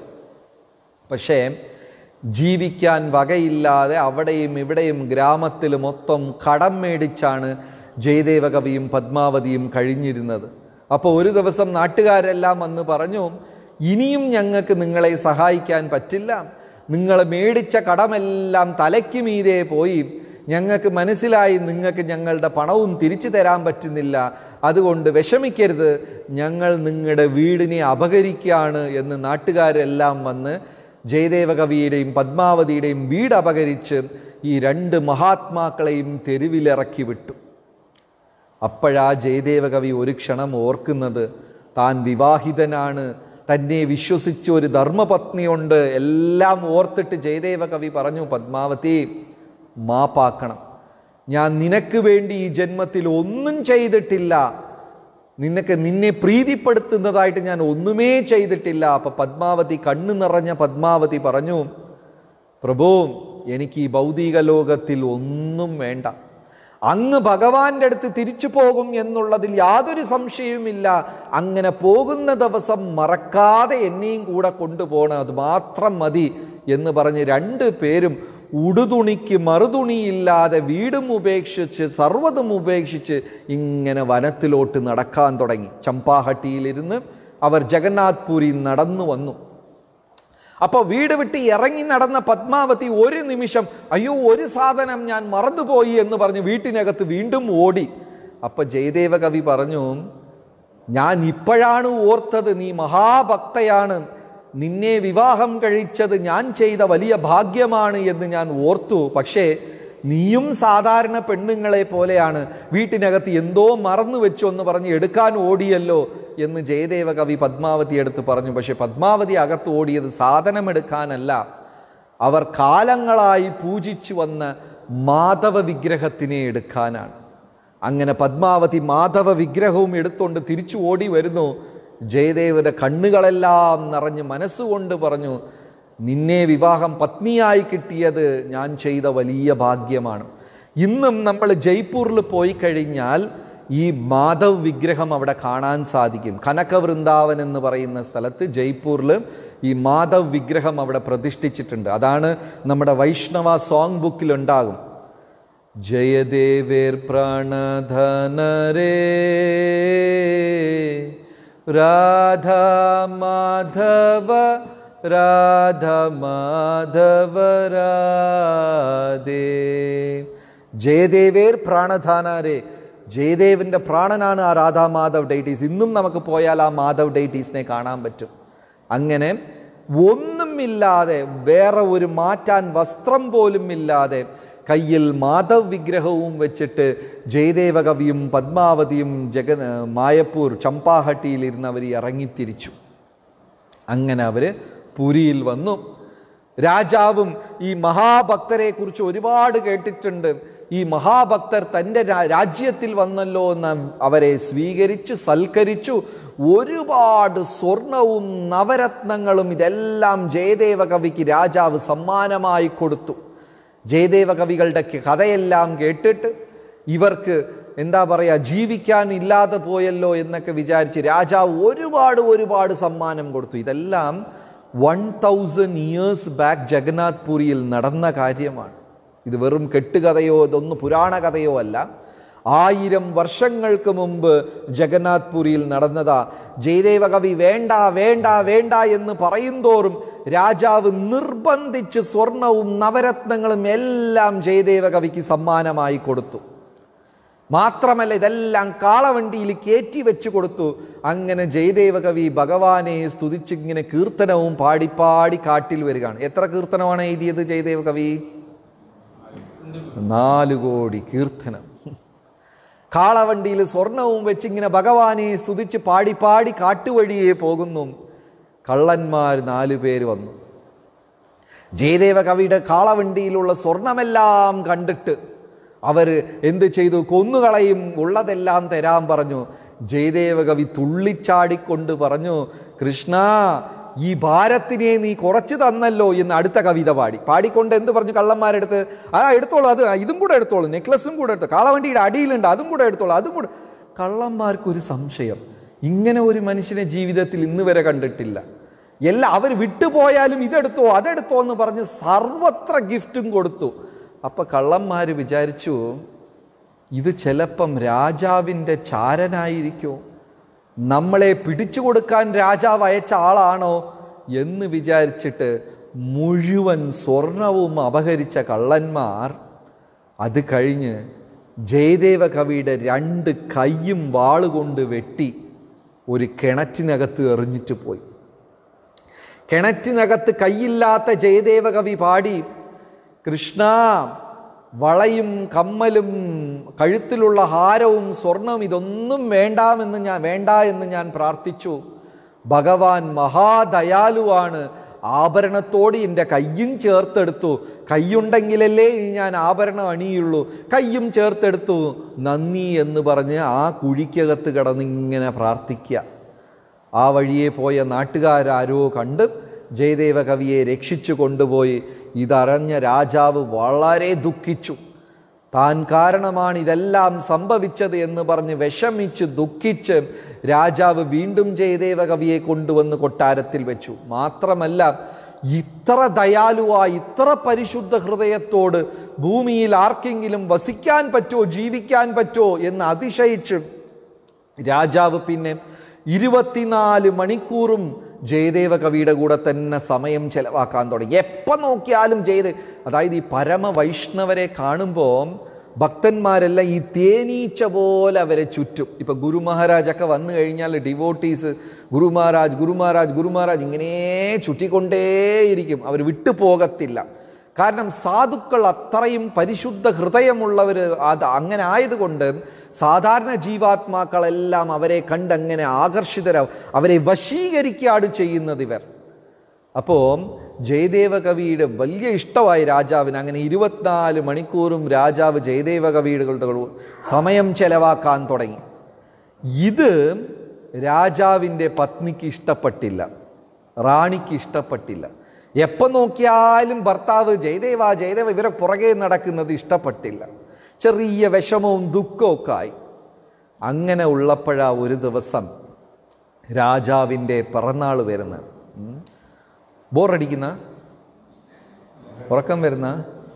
പക്ഷേ ജീവിക്കാൻ വകയില്ലാതെ അവിടെയും ഇവിടെയും ഗ്രാമത്തിൽ മൊത്തം കടം മേടിച്ചാണ് ജയദേവ കവിയും പത്മാവതിയും കഴിഞ്ഞിരുന്നത് അപ്പോൾ ഒരു ദിവസം നാട്ടുകാരെല്ലാം വന്ന് പറഞ്ഞു ഇനിയും ഞങ്ങൾക്ക് നിങ്ങളെ സഹായിക്കാൻ പറ്റില്ല നിങ്ങൾ മേടിച്ച കടമെല്ലാം തലയ്ക്ക് മീതെ പോയി ഞങ്ങൾക്ക് മനസ്സിലായി നിങ്ങൾക്ക് ഞങ്ങളുടെ പണവും തിരിച്ചു തരാൻ പറ്റുന്നില്ല അതുകൊണ്ട് വിഷമിക്കരുത് ഞങ്ങൾ നിങ്ങളുടെ വീടിനെ അപകരിക്കുകയാണ് എന്ന് നാട്ടുകാരെല്ലാം വന്ന് ജയദേവ കവിയുടെയും പത്മാവതിയുടെയും വീട് അപകരിച്ച് ഈ രണ്ട് മഹാത്മാക്കളെയും തെരുവിലിറക്കി വിട്ടു അപ്പോഴാ ജയദേവ കവി ഒരു ക്ഷണം ഓർക്കുന്നത് താൻ വിവാഹിതനാണ് തന്നെ വിശ്വസിച്ച ഒരു ധർമ്മപത്നിയുണ്ട് എല്ലാം ഓർത്തിട്ട് ജയദേവ കവി പറഞ്ഞു പത്മാവതി മാപ്പാക്കണം ഞാൻ നിനക്ക് വേണ്ടി ഈ ജന്മത്തിൽ ഒന്നും ചെയ്തിട്ടില്ല നിനക്ക് നിന്നെ പ്രീതിപ്പെടുത്തുന്നതായിട്ട് ഞാൻ ഒന്നുമേ ചെയ്തിട്ടില്ല അപ്പൊ പത്മാവതി കണ്ണു നിറഞ്ഞ പത്മാവതി പറഞ്ഞു പ്രഭു എനിക്ക് ഈ ഭൗതിക ലോകത്തിൽ ഒന്നും വേണ്ട അങ്ങ് ഭഗവാന്റെ അടുത്ത് തിരിച്ചു പോകും എന്നുള്ളതിൽ യാതൊരു സംശയവുമില്ല അങ്ങനെ പോകുന്ന ദിവസം മറക്കാതെ എന്നെയും കൂടെ കൊണ്ടുപോകണം അത് മാത്രം മതി എന്ന് പറഞ്ഞ് രണ്ട് പേരും ഉടുതുണിക്ക് മറുതുണിയില്ലാതെ വീടും ഉപേക്ഷിച്ച് സർവ്വതും ഉപേക്ഷിച്ച് ഇങ്ങനെ വനത്തിലോട്ട് നടക്കാൻ തുടങ്ങി ചമ്പാഹട്ടിയിലിരുന്ന് അവർ ജഗന്നാഥ് പുരി നടന്നു വന്നു അപ്പോൾ വീട് വിട്ട് ഇറങ്ങി നടന്ന പത്മാവതി ഒരു നിമിഷം അയ്യോ ഒരു സാധനം ഞാൻ മറന്നുപോയി എന്ന് പറഞ്ഞ് വീട്ടിനകത്ത് വീണ്ടും ഓടി അപ്പൊ ജയദേവ കവി പറഞ്ഞു ഞാൻ ഇപ്പോഴാണ് ഓർത്തത് നീ മഹാഭക്തയാണ് നിന്നെ വിവാഹം കഴിച്ചത് ഞാൻ ചെയ്ത വലിയ ഭാഗ്യമാണ് എന്ന് ഞാൻ ഓർത്തു പക്ഷേ നീയും സാധാരണ പെണ്ണുങ്ങളെ പോലെയാണ് വീട്ടിനകത്ത് എന്തോ മറന്നു വെച്ചു എന്ന് പറഞ്ഞ് എടുക്കാൻ ഓടിയല്ലോ എന്ന് ജയദേവ കവി പത്മാവതി എടുത്ത് പറഞ്ഞു പക്ഷെ പത്മാവതി അകത്ത് ഓടിയത് സാധനമെടുക്കാനല്ല അവർ കാലങ്ങളായി പൂജിച്ചു വന്ന മാധവ വിഗ്രഹത്തിനെ എടുക്കാനാണ് അങ്ങനെ പത്മാവതി മാധവ വിഗ്രഹവും എടുത്തുകൊണ്ട് തിരിച്ചു ഓടി വരുന്നു ജയദേവന്റെ കണ്ണുകളെല്ലാം നിറഞ്ഞ് മനസ്സുകൊണ്ട് പറഞ്ഞു നിന്നെ വിവാഹം പത്നിയായി കിട്ടിയത് ഞാൻ ചെയ്ത വലിയ ഭാഗ്യമാണ് ഇന്നും നമ്മൾ ജയ്പൂരിൽ പോയി കഴിഞ്ഞാൽ ഈ മാധവ് വിഗ്രഹം അവിടെ കാണാൻ സാധിക്കും കനക വൃന്ദാവൻ എന്ന് പറയുന്ന സ്ഥലത്ത് ജയ്പൂരിൽ ഈ മാധവ് വിഗ്രഹം അവിടെ പ്രതിഷ്ഠിച്ചിട്ടുണ്ട് അതാണ് നമ്മുടെ വൈഷ്ണവ സോങ് ബുക്കിൽ ഉണ്ടാകും ജയദേവേർ പ്രാണധനരേ രാധ മാധവ രാധ മാധവ രാധേ ജയദേവേർ പ്രാണധാനാരേ ജയദേവിൻ്റെ പ്രാണനാണ് ആ രാധാ മാധവ് ഡേറ്റീസ് ഇന്നും നമുക്ക് പോയാൽ ആ മാധവ് ഡേറ്റീസിനെ കാണാൻ പറ്റും അങ്ങനെ ഒന്നുമില്ലാതെ വേറെ ഒരു മാറ്റാൻ വസ്ത്രം പോലും ഇല്ലാതെ കയ്യിൽ മാധവ് വിഗ്രഹവും വെച്ചിട്ട് ജയദേവ കവിയും പത്മാവതിയും ജഗ മായപ്പൂർ ചമ്പാഹട്ടിയിൽ അവർ ഇറങ്ങിത്തിരിച്ചു അങ്ങനെ അവർ പുരിയിൽ വന്നു രാജാവും ഈ മഹാഭക്തരെ കുറിച്ച് ഒരുപാട് കേട്ടിട്ടുണ്ട് ഈ മഹാഭക്തർ തൻ്റെ രാ- രാജ്യത്തിൽ വന്നല്ലോ എന്ന് അവരെ സ്വീകരിച്ചു സൽക്കരിച്ചു ഒരുപാട് സ്വർണവും നവരത്നങ്ങളും ഇതെല്ലാം ജയദേവ കവിക്ക് രാജാവ് സമ്മാനമായി കൊടുത്തു ജയദേവ കവികളുടെ കഥയെല്ലാം കേട്ടിട്ട് ഇവർക്ക് എന്താ പറയുക ജീവിക്കാൻ ഇല്ലാതെ പോയല്ലോ എന്നൊക്കെ വിചാരിച്ച് രാജാവ് ഒരുപാട് ഒരുപാട് സമ്മാനം കൊടുത്തു ഇതെല്ലാം one thousand years back Jagannath പുരിയിൽ നടന്ന കാര്യമാണ് ഇത് വെറും കെട്ടുകഥയോ ഇതൊന്നും പുരാണ കഥയോ അല്ല ആയിരം വർഷങ്ങൾക്ക് മുമ്പ് ജഗന്നാഥ് പുരിയിൽ നടന്നതാ ജയദേവ കവി വേണ്ട വേണ്ട വേണ്ട എന്ന് പറയുന്തോറും രാജാവ് നിർബന്ധിച്ച് സ്വർണവും നവരത്നങ്ങളും എല്ലാം ജയദേവ കവിക്ക് സമ്മാനമായി കൊടുത്തു മാത്രമല്ല ഇതെല്ലാം കാളവണ്ടിയിൽ കയറ്റി വെച്ച് കൊടുത്തു അങ്ങനെ ജയദേവ കവി ഭഗവാനെ സ്തുതിച്ചിങ്ങനെ കീർത്തനവും പാടിപ്പാടി കാട്ടിൽ വരികയാണ് എത്ര കീർത്തനമാണ് എഴുതിയത് ജയദേവ കവി നാല് കോടി കീർത്തനം കാളവണ്ടിയിൽ സ്വർണവും വെച്ചിങ്ങനെ ഭഗവാനെ സ്തുതിച്ച് പാടി പാടി കാട്ടുവഴിയെ പോകുന്നു കള്ളന്മാർ നാലു പേര് വന്നു ജയദേവ കവിയുടെ കാളവണ്ടിയിലുള്ള സ്വർണമെല്ലാം കണ്ടിട്ട് അവർ എന്ത് ചെയ്തു കൊന്നുകളയും ഉള്ളതെല്ലാം തരാൻ പറഞ്ഞു ജയദേവ കവി തുള്ളിച്ചാടിക്കൊണ്ട് പറഞ്ഞു കൃഷ്ണ ഈ ഭാരത്തിനെ നീ കുറച്ച് തന്നല്ലോ എന്ന് അടുത്ത കവിത പാടി പാടിക്കൊണ്ട് എന്ത് പറഞ്ഞു കള്ളന്മാരെടുത്ത് ആ എടുത്തോളൂ അത് ഇതും കൂടെ എടുത്തോളൂ നെക്ലസും കൂടെ എടുത്തു കാളവണ്ടിയുടെ അടിയിലുണ്ട് അതും കൂടെ എടുത്തോളൂ അതും കൂടെ കള്ളന്മാർക്കൊരു സംശയം ഇങ്ങനെ ഒരു മനുഷ്യനെ ജീവിതത്തിൽ ഇന്ന് വരെ കണ്ടിട്ടില്ല എല്ലാം അവർ വിട്ടുപോയാലും ഇതെടുത്തോ അതെടുത്തോ എന്ന് പറഞ്ഞ് സർവത്ര ഗിഫ്റ്റും കൊടുത്തു അപ്പൊ കള്ളന്മാർ വിചാരിച്ചു ഇത് ചിലപ്പം രാജാവിൻ്റെ ചാരനായിരിക്കോ നമ്മളെ പിടിച്ചു കൊടുക്കാൻ രാജാവ് അയച്ച ആളാണോ എന്ന് വിചാരിച്ചിട്ട് മുഴുവൻ സ്വർണവും അപഹരിച്ച കള്ളന്മാർ അത് കഴിഞ്ഞ് ജയദേവ കവിയുടെ രണ്ട് കൈയും വാളുകൊണ്ട് വെട്ടി ഒരു കിണറ്റിനകത്ത് എറിഞ്ഞിട്ട് പോയി കിണറ്റിനകത്ത് കൈയില്ലാത്ത ജയദേവ കവി പാടി കൃഷ്ണ വളയും കമ്മലും കഴുത്തിലുള്ള ഹാരവും സ്വർണവും ഇതൊന്നും വേണ്ടാമെന്ന് ഞാൻ വേണ്ട എന്ന് ഞാൻ പ്രാർത്ഥിച്ചു ഭഗവാൻ മഹാദയാലുവാണ് ആഭരണത്തോട് എൻ്റെ കയ്യും ചേർത്തെടുത്തു കൈയുണ്ടെങ്കിലല്ലേ ഇനി ഞാൻ ആഭരണം അണിയുള്ളൂ കയ്യും ചേർത്തെടുത്തു നന്ദി എന്ന് പറഞ്ഞ് ആ കുഴിക്കകത്ത് കിടന്ന് ഇങ്ങനെ പ്രാർത്ഥിക്കുക ആ വഴിയെ പോയ നാട്ടുകാരാരോ കണ്ട് ജയദേവ കവിയെ രക്ഷിച്ചു കൊണ്ടുപോയി ഇതറിഞ്ഞ രാജാവ് വളരെ ദുഃഖിച്ചു താൻ കാരണമാണ് ഇതെല്ലാം സംഭവിച്ചത് എന്ന് പറഞ്ഞ് വിഷമിച്ച് ദുഃഖിച്ച് രാജാവ് വീണ്ടും ജയദേവ കവിയെ കൊണ്ടുവന്ന് കൊട്ടാരത്തിൽ വെച്ചു മാത്രമല്ല ഇത്ര ദയാലുവായി ഇത്ര പരിശുദ്ധ ഹൃദയത്തോട് ഭൂമിയിൽ ആർക്കെങ്കിലും വസിക്കാൻ പറ്റോ ജീവിക്കാൻ പറ്റോ എന്ന് അതിശയിച്ച് രാജാവ് പിന്നെ ഇരുപത്തിനാല് മണിക്കൂറും ജയദേവ കവിയുടെ കൂടെ തന്നെ സമയം ചെലവാക്കാൻ തുടങ്ങി എപ്പോൾ നോക്കിയാലും ജയദേവ് അതായത് ഈ പരമവൈഷ്ണവരെ കാണുമ്പോൾ ഭക്തന്മാരെല്ലാം ഈ തേനീച്ച പോലെ അവരെ ചുറ്റും ഇപ്പൊ ഗുരു മഹാരാജൊക്കെ വന്നു കഴിഞ്ഞാൽ ഡിവോട്ടീസ് ഗുരു മഹാരാജ് ഗുരു മഹാരാജ് ഗുരു മഹാരാജ് ഇങ്ങനെ ചുറ്റിക്കൊണ്ടേയിരിക്കും അവർ വിട്ടു പോകത്തില്ല കാരണം സാധുക്കൾ അത്രയും പരിശുദ്ധ ഹൃദയമുള്ളവർ അത് അങ്ങനെ ആയതുകൊണ്ട് സാധാരണ ജീവാത്മാക്കളെല്ലാം അവരെ കണ്ടങ്ങനെ ആകർഷിതരാവും അവരെ വശീകരിക്കുകയാണ് ചെയ്യുന്നത് ഇവർ അപ്പോൾ ജയദേവ കവിയുടെ വലിയ ഇഷ്ടമായി രാജാവിന് അങ്ങനെ ഇരുപത്തിനാല് മണിക്കൂറും രാജാവ് ജയദേവ കവിയുടെ സമയം ചെലവാക്കാൻ തുടങ്ങി ഇത് രാജാവിൻ്റെ പത്നിക്ക് ഇഷ്ടപ്പെട്ടില്ല റാണിക്ക് ഇഷ്ടപ്പെട്ടില്ല എപ്പോൾ നോക്കിയാലും ഭർത്താവ് ജയദേവ ജയദേവ ഇവരെ പുറകെ നടക്കുന്നത് ഇഷ്ടപ്പെട്ടില്ല ചെറിയ വിഷമവും ദുഃഖവും ഒക്കെ ആയി അങ്ങനെ ഉള്ളപ്പോഴാ ഒരു ദിവസം രാജാവിൻ്റെ പിറന്നാൾ വരുന്നത് ഉം. ബോറടിക്കുന്ന ഉറക്കം വരുന്ന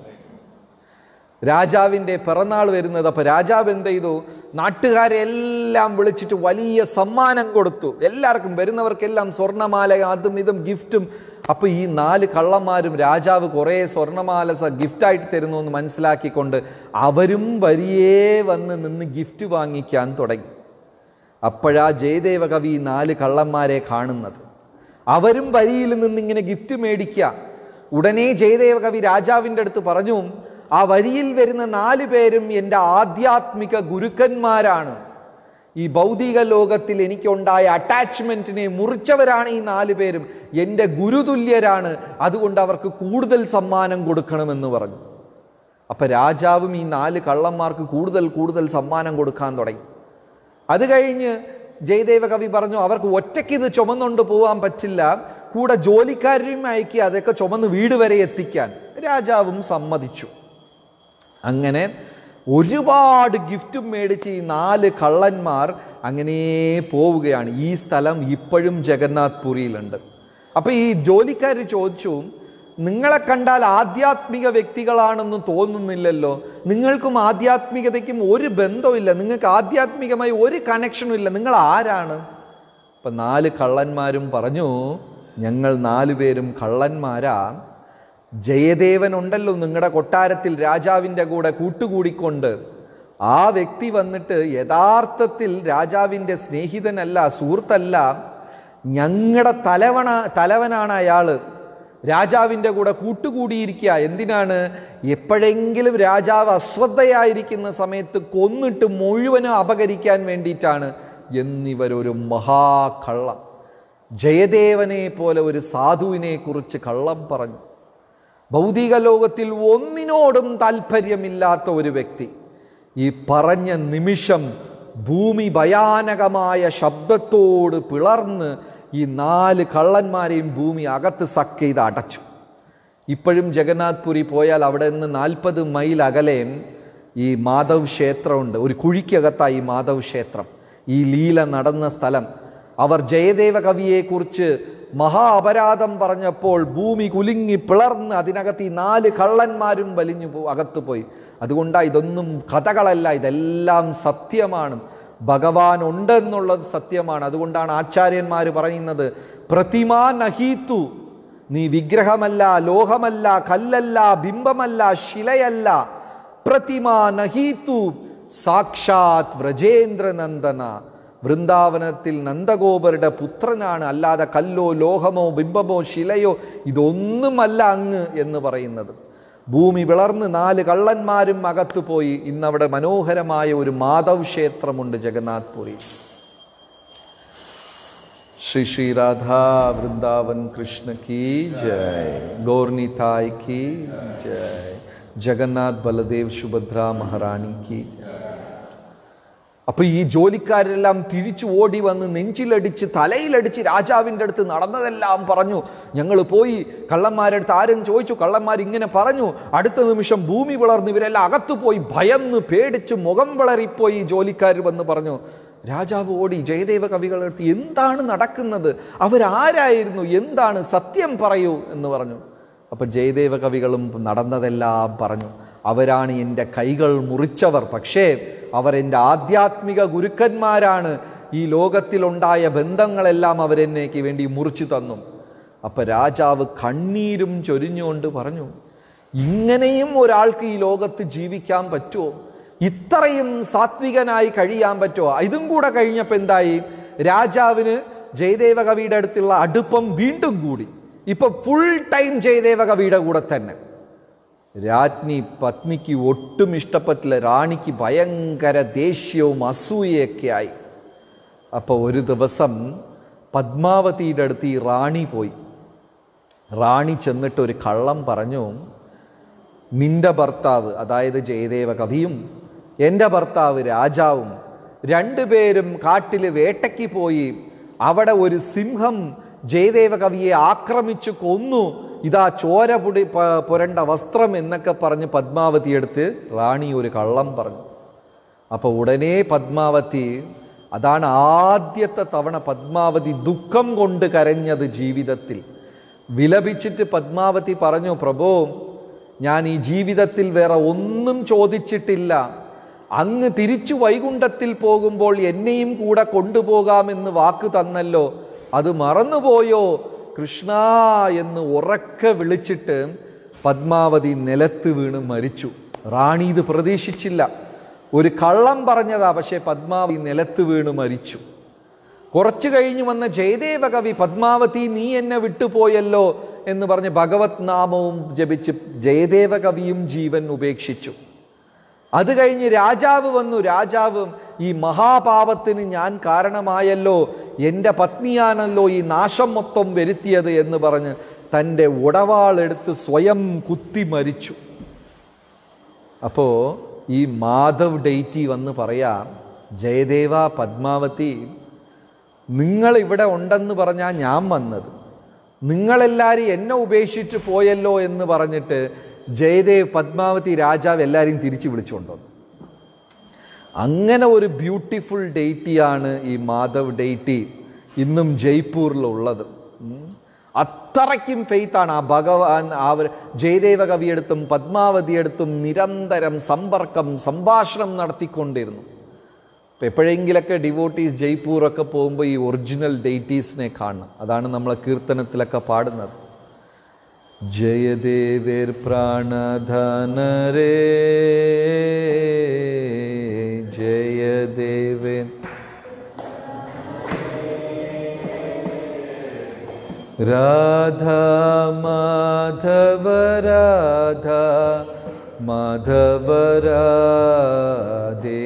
രാജാവിൻ്റെ പിറന്നാൾ വരുന്നത് അപ്പോൾ രാജാവ് എന്ത് ചെയ്തു നാട്ടുകാരെ എല്ലാം വിളിച്ചിട്ട് വലിയ സമ്മാനം കൊടുത്തു എല്ലാവർക്കും വരുന്നവർക്കെല്ലാം സ്വർണ്ണമാല അതും ഇതും ഗിഫ്റ്റും അപ്പോൾ ഈ നാല് കള്ളന്മാരും രാജാവ് കുറേ സ്വർണ്ണമാല സ- ഗിഫ്റ്റായിട്ട് തരുന്നു എന്ന് മനസ്സിലാക്കിക്കൊണ്ട് അവരും വരിയേ വന്ന് നിന്ന് ഗിഫ്റ്റ് വാങ്ങിക്കാൻ തുടങ്ങി അപ്പോഴാ ജയദേവ കവി ഈ നാല് കള്ളന്മാരെ കാണുന്നത് അവരും വരിയിൽ നിന്ന് ഇങ്ങനെ ഗിഫ്റ്റ് മേടിക്കുക ഉടനെ ജയദേവ കവി രാജാവിൻ്റെ അടുത്ത് പറഞ്ഞു ആ വരിയിൽ വരുന്ന നാല് പേരും എൻ്റെ ആധ്യാത്മിക ഗുരുക്കന്മാരാണ് ഈ ഭൗതിക ലോകത്തിൽ എനിക്കുണ്ടായ അറ്റാച്ച്മെന്റിനെ മുറിച്ചവരാണ് ഈ നാല് പേരും എൻ്റെ ഗുരുതുല്യരാണ് അതുകൊണ്ട് അവർക്ക് കൂടുതൽ സമ്മാനം കൊടുക്കണമെന്ന് പറഞ്ഞു അപ്പൊ രാജാവും ഈ നാല് കള്ളന്മാർക്ക് കൂടുതൽ കൂടുതൽ സമ്മാനം കൊടുക്കാൻ തുടങ്ങി അത് കഴിഞ്ഞ് ജയദേവ കവി പറഞ്ഞു അവർക്ക് ഒറ്റയ്ക്ക് ഇത് ചുമന്നുകൊണ്ട് പോകാൻ പറ്റില്ല കൂടെ ജോലിക്കാരെയും അയക്കുക അതൊക്കെ ചുമന്ന് വീട് വരെ എത്തിക്കാൻ രാജാവും സമ്മതിച്ചു അങ്ങനെ ഒരുപാട് ഗിഫ്റ്റും മേടിച്ച് ഈ നാല് കള്ളന്മാർ അങ്ങനെ പോവുകയാണ് ഈ സ്ഥലം ഇപ്പോഴും ജഗന്നാഥ് പുരിയിലുണ്ട് അപ്പൊ ഈ ജോലിക്കാർ ചോദിച്ചു നിങ്ങളെ കണ്ടാൽ ആധ്യാത്മിക വ്യക്തികളാണെന്ന് തോന്നുന്നില്ലല്ലോ നിങ്ങൾക്കും ആധ്യാത്മികതയ്ക്കും ഒരു ബന്ധവുമില്ല നിങ്ങൾക്ക് ആധ്യാത്മികമായി ഒരു കണക്ഷനും ഇല്ല നിങ്ങൾ ആരാണ് അപ്പൊ നാല് കള്ളന്മാരും പറഞ്ഞു ഞങ്ങൾ നാലുപേരും കള്ളന്മാരാ ജയദേവൻ ഉണ്ടല്ലോ നിങ്ങളുടെ കൊട്ടാരത്തിൽ രാജാവിൻ്റെ കൂടെ കൂട്ടുകൂടിക്കൊണ്ട് ആ വ്യക്തി വന്നിട്ട് യഥാർത്ഥത്തിൽ രാജാവിൻ്റെ സ്നേഹിതനല്ല സുഹൃത്തല്ല ഞങ്ങളുടെ തലവണ തലവനാണ് അയാള് രാജാവിൻ്റെ കൂടെ കൂട്ടുകൂടിയിരിക്കുക എന്തിനാണ് എപ്പോഴെങ്കിലും രാജാവ് അശ്രദ്ധയായിരിക്കുന്ന സമയത്ത് കൊന്നിട്ട് മുഴുവനും അപകരിക്കാൻ വേണ്ടിയിട്ടാണ് എന്നിവരൊരു മഹാകള്ളം ജയദേവനെ പോലെ ഒരു സാധുവിനെ കുറിച്ച് കള്ളം പറഞ്ഞു ഭൗതിക ലോകത്തിൽ ഒന്നിനോടും താല്പര്യമില്ലാത്ത ഒരു വ്യക്തി ഈ പറഞ്ഞ നിമിഷം ഭൂമി ഭയാനകമായ ശബ്ദത്തോട് പിളർന്ന് ഈ നാല് കള്ളന്മാരെയും ഭൂമി അകത്ത് സക്ക് ചെയ്ത് അടച്ചു ഇപ്പോഴും ജഗന്നാഥ് പുരി പോയാൽ അവിടെ നിന്ന് നാൽപ്പത് മൈൽ അകലെയും ഈ മാധവ് ക്ഷേത്രമുണ്ട് ഒരു കുഴിക്കകത്തായി ഈ മാധവ് ക്ഷേത്രം ഈ ലീല നടന്ന സ്ഥലം അവർ ജയദേവ കവിയെക്കുറിച്ച് മഹാ അപരാധം പറഞ്ഞപ്പോൾ ഭൂമി കുലുങ്ങി പിളർന്ന് അതിനകത്ത് ഈ നാല് കള്ളന്മാരും വലിഞ്ഞു പോ അകത്തു പോയി അതുകൊണ്ടാണ് ഇതൊന്നും കഥകളല്ല ഇതെല്ലാം സത്യമാണ് ഭഗവാൻ ഉണ്ട് എന്നുള്ളത് സത്യമാണ് അതുകൊണ്ടാണ് ആചാര്യന്മാർ പറയുന്നത് പ്രതിമാ നഹീത്തു നീ വിഗ്രഹമല്ല ലോഹമല്ല കല്ലല്ല ബിംബമല്ല ശിലയല്ല പ്രതിമാ നഹീത്തു സാക്ഷാത് വ്രജേന്ദ്രനന്ദന വൃന്ദാവനത്തിൽ നന്ദഗോപരുടെ പുത്രനാണ് അല്ലാതെ കല്ലോ ലോഹമോ ബിംബമോ ശിലയോ ഇതൊന്നുമല്ല അങ്ങ് എന്ന് പറയുന്നത് ഭൂമി വിളർന്ന് നാല് കള്ളന്മാരും അകത്തു പോയി ഇന്നവിടെ മനോഹരമായ ഒരു മാധവ് ക്ഷേത്രമുണ്ട് ജഗന്നാഥ് പുരി श्री श्री राधा वृंदावन कृष्ण की जय गौरनीताय की जय जगन्नाथ बलदेव सुभद्रा महारानी की जय അപ്പൊ ഈ ജോലിക്കാരെല്ലാം തിരിച്ചു ഓടി വന്ന് നെഞ്ചിലടിച്ച് തലയിലടിച്ച് രാജാവിൻ്റെ അടുത്ത് നടന്നതെല്ലാം പറഞ്ഞു ഞങ്ങൾ പോയി കള്ളന്മാരുടെ അടുത്ത് ആരും ചോദിച്ചു കള്ളന്മാർ ഇങ്ങനെ പറഞ്ഞു അടുത്ത നിമിഷം ഭൂമി വളർന്ന് ഇവരെല്ലാം അകത്തു പോയി ഭയന്ന് പേടിച്ച് മുഖം വളറിപ്പോയി ഈ ജോലിക്കാർ വന്ന് പറഞ്ഞു രാജാവ് ഓടി ജയദേവ കവികളുടെ അടുത്ത് എന്താണ് നടക്കുന്നത് അവരാരായിരുന്നു എന്താണ് സത്യം പറയൂ എന്ന് പറഞ്ഞു അപ്പൊ ജയദേവ കവികളും നടന്നതെല്ലാം പറഞ്ഞു അവരാണ് എൻ്റെ കൈകൾ മുറിച്ചവർ പക്ഷേ അവർ എൻ്റെ ആധ്യാത്മിക ഗുരുക്കന്മാരാണ് ഈ ലോകത്തിലുണ്ടായ ബന്ധങ്ങളെല്ലാം അവരെന്നേക്ക് വേണ്ടി മുറിച്ചു തന്നു അപ്പൊ രാജാവ് കണ്ണീരും ചൊരിഞ്ഞുകൊണ്ട് പറഞ്ഞു ഇങ്ങനെയും ഒരാൾക്ക് ഈ ലോകത്ത് ജീവിക്കാൻ പറ്റുമോ ഇത്രയും സാത്വികനായി കഴിയാൻ പറ്റുമോ ഇതും കൂടെ കഴിഞ്ഞപ്പോൾ എന്തായി രാജാവിന് ജയദേവ കവിയുടെ അടുത്തുള്ള അടുപ്പം വീണ്ടും കൂടി ഇപ്പൊ ഫുൾ ടൈം ജയദേവ കവിയുടെ കൂടെ തന്നെ രാജ്ഞി പത്നിക്ക് ഒട്ടും ഇഷ്ടപ്പെട്ടില്ല റാണിക്ക് ഭയങ്കര ദേഷ്യവും അസൂയയൊക്കെ ആയി അപ്പോൾ ഒരു ദിവസം പത്മാവതിയുടെ അടുത്ത് ഈ റാണി പോയി റാണി ചെന്നിട്ട് ഒരു കള്ളം പറഞ്ഞു നിന്റെ ഭർത്താവ് അതായത് ജയദേവ കവിയും എൻ്റെ ഭർത്താവ് രാജാവും രണ്ടുപേരും കാട്ടിൽ വേട്ടയ്ക്ക് പോയി അവിടെ ഒരു സിംഹം ജയദേവ കവിയെ ആക്രമിച്ചു കൊന്നു ഇതാ ചോര പുടി പ- പുരണ്ട വസ്ത്രം എന്നൊക്കെ പറഞ്ഞ് പത്മാവതി എടുത്ത് റാണി ഒരു കള്ളം പറഞ്ഞു അപ്പോൾ ഉടനെ പത്മാവതി അതാണ് ആദ്യത്തെ തവണ പത്മാവതി ദുഃഖം കൊണ്ട് കരഞ്ഞത് ജീവിതത്തിൽ വിലപിച്ചിട്ട് പത്മാവതി പറഞ്ഞു പ്രഭോ ഞാൻ ഈ ജീവിതത്തിൽ വേറെ ഒന്നും ചോദിച്ചിട്ടില്ല അങ്ങ് തിരിച്ചു വൈകുണ്ഠത്തിൽ പോകുമ്പോൾ എന്നെയും കൂടെ കൊണ്ടുപോകാമെന്ന് വാക്ക് തന്നല്ലോ അത് മറന്നുപോയോ കൃഷ്ണ എന്ന് ഉറക്കെ വിളിച്ചിട്ട് പത്മാവതി നിലത്ത് വീണ് മരിച്ചു റാണി ഇത് പ്രതീക്ഷിച്ചില്ല ഒരു കള്ളം പറഞ്ഞതാ പക്ഷേ പത്മാവതി നിലത്ത് വീണ് മരിച്ചു കുറച്ചു കഴിഞ്ഞ് വന്ന ജയദേവ കവി പത്മാവതി നീ എന്നെ വിട്ടുപോയല്ലോ എന്ന് പറഞ്ഞ് ഭഗവത് നാമവും ജപിച്ച് ജയദേവ കവിയും ജീവൻ ഉപേക്ഷിച്ചു അത് കഴിഞ്ഞ് രാജാവ് വന്നു രാജാവ് ഈ മഹാപാപത്തിന് ഞാൻ കാരണമായല്ലോ എൻ്റെ പത്നിയാണല്ലോ ഈ നാശം മൊത്തം വരുത്തിയത് എന്ന് പറഞ്ഞ് തൻ്റെ ഉടവാളെടുത്ത് സ്വയം കുത്തി മരിച്ചു അപ്പോ ഈ മാധവ് ഡേറ്റി വന്ന് പറയാ ജയദേവ പത്മാവതി നിങ്ങൾ ഇവിടെ ഉണ്ടെന്ന് പറഞ്ഞാൽ ഞാൻ വന്നത് നിങ്ങളെല്ലാവരും എന്നെ ഉപേക്ഷിച്ച് പോയല്ലോ എന്ന് പറഞ്ഞിട്ട് ജയദേവ് പത്മാവതി രാജാവ് എല്ലാവരെയും തിരിച്ചു വിളിച്ചുകൊണ്ടുവന്നു അങ്ങനെ ഒരു ബ്യൂട്ടിഫുൾ ഡേറ്റിയാണ് ഈ മാധവ് ഡേറ്റി ഇന്നും ജയ്പൂരിലുള്ളത് ഉം. അത്രയ്ക്കും ഫെയ്ത്താണ് ആ ഭഗവാൻ അവർ ജയദേവ കവിയെടുത്തും പത്മാവതിയെടുത്തും നിരന്തരം സമ്പർക്കം സംഭാഷണം നടത്തിക്കൊണ്ടിരുന്നു ഇപ്പം എപ്പോഴെങ്കിലൊക്കെ ഡിവോട്ടീസ് ജയ്പൂറൊക്കെ പോകുമ്പോൾ ഈ ഒറിജിനൽ ഡേറ്റീസിനെ കാണണം അതാണ് നമ്മളെ കീർത്തനത്തിലൊക്കെ പാടുന്നത് ജയദേവേർ പ്രാണധനരേ ജയദേവേ രാധാ മാധവ രാധാ മാധവ രാധേ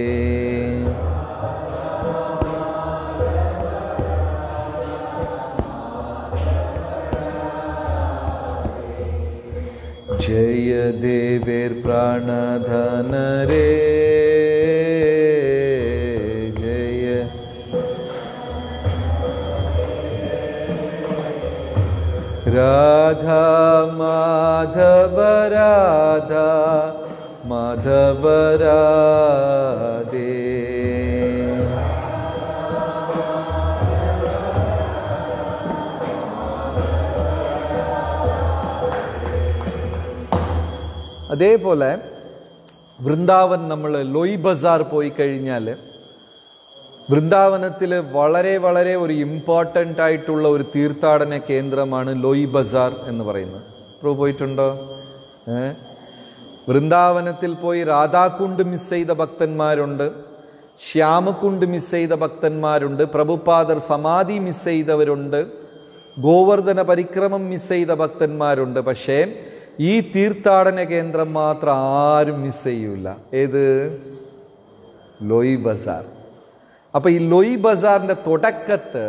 जय देवेर प्राणधन रे जय राधा माधव राधा माधव राधे അതേപോലെ വൃന്ദാവൻ നമ്മൾ ലോയ് ബസാർ പോയി കഴിഞ്ഞാൽ വൃന്ദാവനത്തിൽ വളരെ വളരെ ഒരു ഇമ്പോർട്ടൻ്റ് ആയിട്ടുള്ള ഒരു തീർത്ഥാടന കേന്ദ്രമാണ് ലോയ് ബസാർ എന്ന് പറയുന്നത് ഇപ്പോൾ പോയിട്ടുണ്ടോ ഏ വൃന്ദാവനത്തിൽ പോയി രാധാകുണ്ട് മിസ് ചെയ്ത ഭക്തന്മാരുണ്ട് ശ്യാമക്കുണ്ട് മിസ് ചെയ്ത ഭക്തന്മാരുണ്ട് പ്രഭുപാദർ സമാധി മിസ് ചെയ്തവരുണ്ട് ഗോവർദ്ധന പരിക്രമം മിസ് ചെയ്ത ഭക്തന്മാരുണ്ട് പക്ഷേ ഈ തീർത്ഥാടന കേന്ദ്രം മാത്രം ആരും മിസ് ചെയ്യൂല ഏത് ലോയി ബസാർ അപ്പൊ ഈ ലോയി ബസാറിന്റെ തുടക്കത്ത്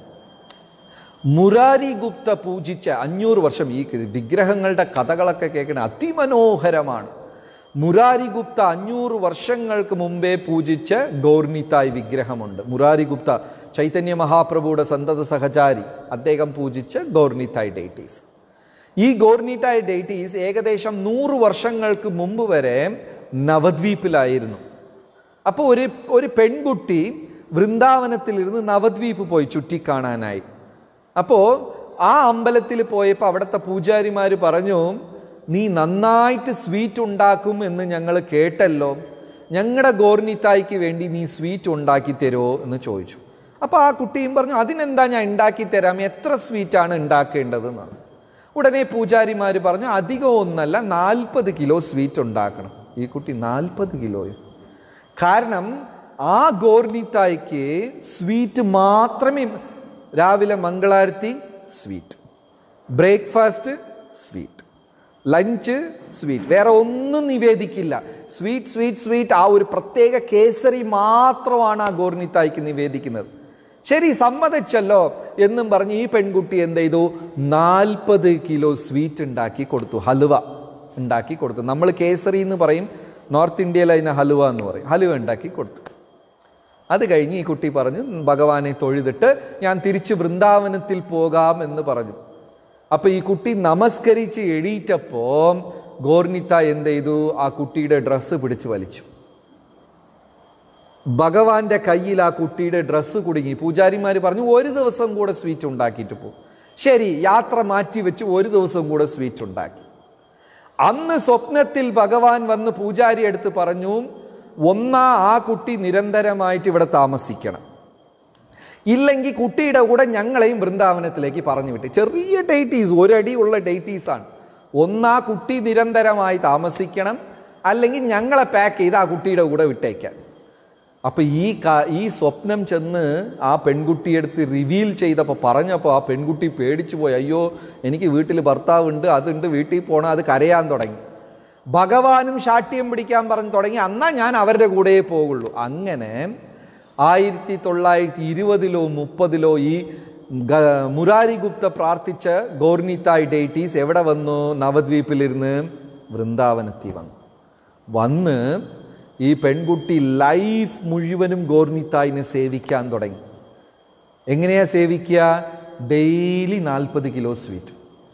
മുരാരി ഗുപ്ത പൂജിച്ച അഞ്ഞൂറ് വർഷം ഈ വിഗ്രഹങ്ങളുടെ കഥകളൊക്കെ കേൾക്കണ അതിമനോഹരമാണ് മുരാരി ഗുപ്ത അഞ്ഞൂറ് വർഷങ്ങൾക്ക് മുമ്പേ പൂജിച്ച ഗൗർണിത്തായ് വിഗ്രഹമുണ്ട് മുരാരി ഗുപ്ത ചൈതന്യ മഹാപ്രഭുയുടെ സന്തത സഹചാരി അദ്ദേഹം പൂജിച്ച ഗൗർണിത്തായ് ഡേറ്റീസ് ഈ ഗോർണിറ്റായ് ഡേറ്റീസ് ഏകദേശം നൂറ് വർഷങ്ങൾക്ക് മുമ്പ് വരെ നവദ്വീപിലായിരുന്നു അപ്പോൾ ഒരു ഒരു പെൺകുട്ടി വൃന്ദാവനത്തിലിരുന്ന് നവദ്വീപ് പോയി ചുറ്റിക്കാണാനായി അപ്പോൾ ആ അമ്പലത്തിൽ പോയപ്പോൾ അവിടുത്തെ പൂജാരിമാർ പറഞ്ഞു നീ നന്നായിട്ട് സ്വീറ്റ് ഉണ്ടാക്കും എന്ന് ഞങ്ങൾ കേട്ടല്ലോ ഞങ്ങളുടെ ഗോർണിത്തായ്ക്ക് വേണ്ടി നീ സ്വീറ്റ് ഉണ്ടാക്കി തരുമോ എന്ന് ചോദിച്ചു അപ്പോൾ ആ കുട്ടിയും പറഞ്ഞു അതിനെന്താ ഞാൻ ഉണ്ടാക്കി തരാം എത്ര സ്വീറ്റാണ് ഉണ്ടാക്കേണ്ടതെന്നാണ് ഉടനെ പൂജാരിമാർ പറഞ്ഞു അധികം ഒന്നല്ല നാൽപ്പത് കിലോ സ്വീറ്റ് ഉണ്ടാക്കണം ഈ കുട്ടി നാൽപ്പത് കിലോയും കാരണം ആ ഗോർണിത്തായ്ക്ക് സ്വീറ്റ് മാത്രമേ രാവിലെ മംഗളാരത്തി sweet breakfast sweet lunch sweet വേറെ ഒന്നും നിവേദിക്കില്ല സ്വീറ്റ് സ്വീറ്റ് സ്വീറ്റ് ആ ഒരു പ്രത്യേക കേസരി മാത്രമാണ് ആ ഗോർണിത്തായ്ക്ക് നിവേദിക്കുന്നത് ശരി സമ്മതിച്ചല്ലോ എന്നും പറഞ്ഞ് ഈ പെൺകുട്ടി എന്ത് ചെയ്തു നാൽപ്പത് കിലോ സ്വീറ്റ് ഉണ്ടാക്കി കൊടുത്തു ഹലുവ ഉണ്ടാക്കി കൊടുത്തു നമ്മൾ കേസരി എന്ന് പറയും നോർത്ത് ഇന്ത്യയിൽ അതിനെ ഹലുവ എന്ന് പറയും ഹലുവ ഉണ്ടാക്കി കൊടുത്തു അത് കഴിഞ്ഞ് ഈ കുട്ടി പറഞ്ഞു ഭഗവാനെ തൊഴുതിട്ട് ഞാൻ തിരിച്ച് വൃന്ദാവനത്തിൽ പോകാം എന്ന് പറഞ്ഞു അപ്പൊ ഈ കുട്ടി നമസ്കരിച്ച് എണീറ്റപ്പോ ഗോർണിത്ത എന്ത് ചെയ്തു ആ കുട്ടിയുടെ ഡ്രസ്സ് പിടിച്ച് വലിച്ചു ഭഗവാന്റെ കയ്യിൽ ആ കുട്ടിയുടെ ഡ്രസ്സ് കുടുങ്ങി പൂജാരിമാർ പറഞ്ഞു ഒരു ദിവസം കൂടെ സ്വീറ്റ് ഉണ്ടാക്കിയിട്ട് പോകും ശരി യാത്ര മാറ്റി വെച്ച് ഒരു ദിവസം കൂടെ സ്വീറ്റ് ഉണ്ടാക്കി അന്ന് സ്വപ്നത്തിൽ ഭഗവാൻ വന്ന് പൂജാരി എടുത്ത് പറഞ്ഞു ഒന്നാ ആ കുട്ടി നിരന്തരമായിട്ട് ഇവിടെ താമസിക്കണം ഇല്ലെങ്കിൽ കുട്ടിയുടെ കൂടെ ഞങ്ങളെയും വൃന്ദാവനത്തിലേക്ക് പറഞ്ഞു വിട്ട് ചെറിയ ഡേറ്റീസ് ഒരടി ഉള്ള ഡേറ്റീസ് ആണ് ഒന്നാ കുട്ടി നിരന്തരമായി താമസിക്കണം അല്ലെങ്കിൽ ഞങ്ങളെ പാക്ക് ചെയ്ത് ആ കുട്ടിയുടെ കൂടെ വിട്ടേക്കാൻ അപ്പൊ ഈ കാ- ഈ സ്വപ്നം ചെന്ന് ആ പെൺകുട്ടിയെടുത്ത് റിവീൽ ചെയ്തപ്പോൾ പറഞ്ഞപ്പോൾ ആ പെൺകുട്ടി പേടിച്ചു പോയി അയ്യോ എനിക്ക് വീട്ടിൽ ഭർത്താവുണ്ട് അതുണ്ട് വീട്ടിൽ പോകണം അത് കരയാൻ തുടങ്ങി ഭഗവാനും ശാഠ്യം പിടിക്കാൻ പറഞ്ഞു തുടങ്ങി അന്നാ ഞാൻ അവരുടെ കൂടെയേ പോകുള്ളൂ അങ്ങനെ ആയിരത്തി തൊള്ളായിരത്തി ഇരുപതിലോ മുപ്പതിലോ ഈ ഗ- മുരാരി ഗുപ്ത പ്രാർത്ഥിച്ച ഗോർണിത്തായ് ഡേറ്റീസ് എവിടെ വന്നു നവദ്വീപിലിരുന്ന് വൃന്ദാവനത്തിൽ വന്നു വന്ന് ഈ പെൺകുട്ടി ലൈഫ് മുഴുവനും ഗോർണിത്തായിനെ സേവിക്കാൻ തുടങ്ങി എങ്ങനെയാ സേവിക്കുക ഡെയിലി നാൽപ്പത് കിലോ സ്വീറ്റ്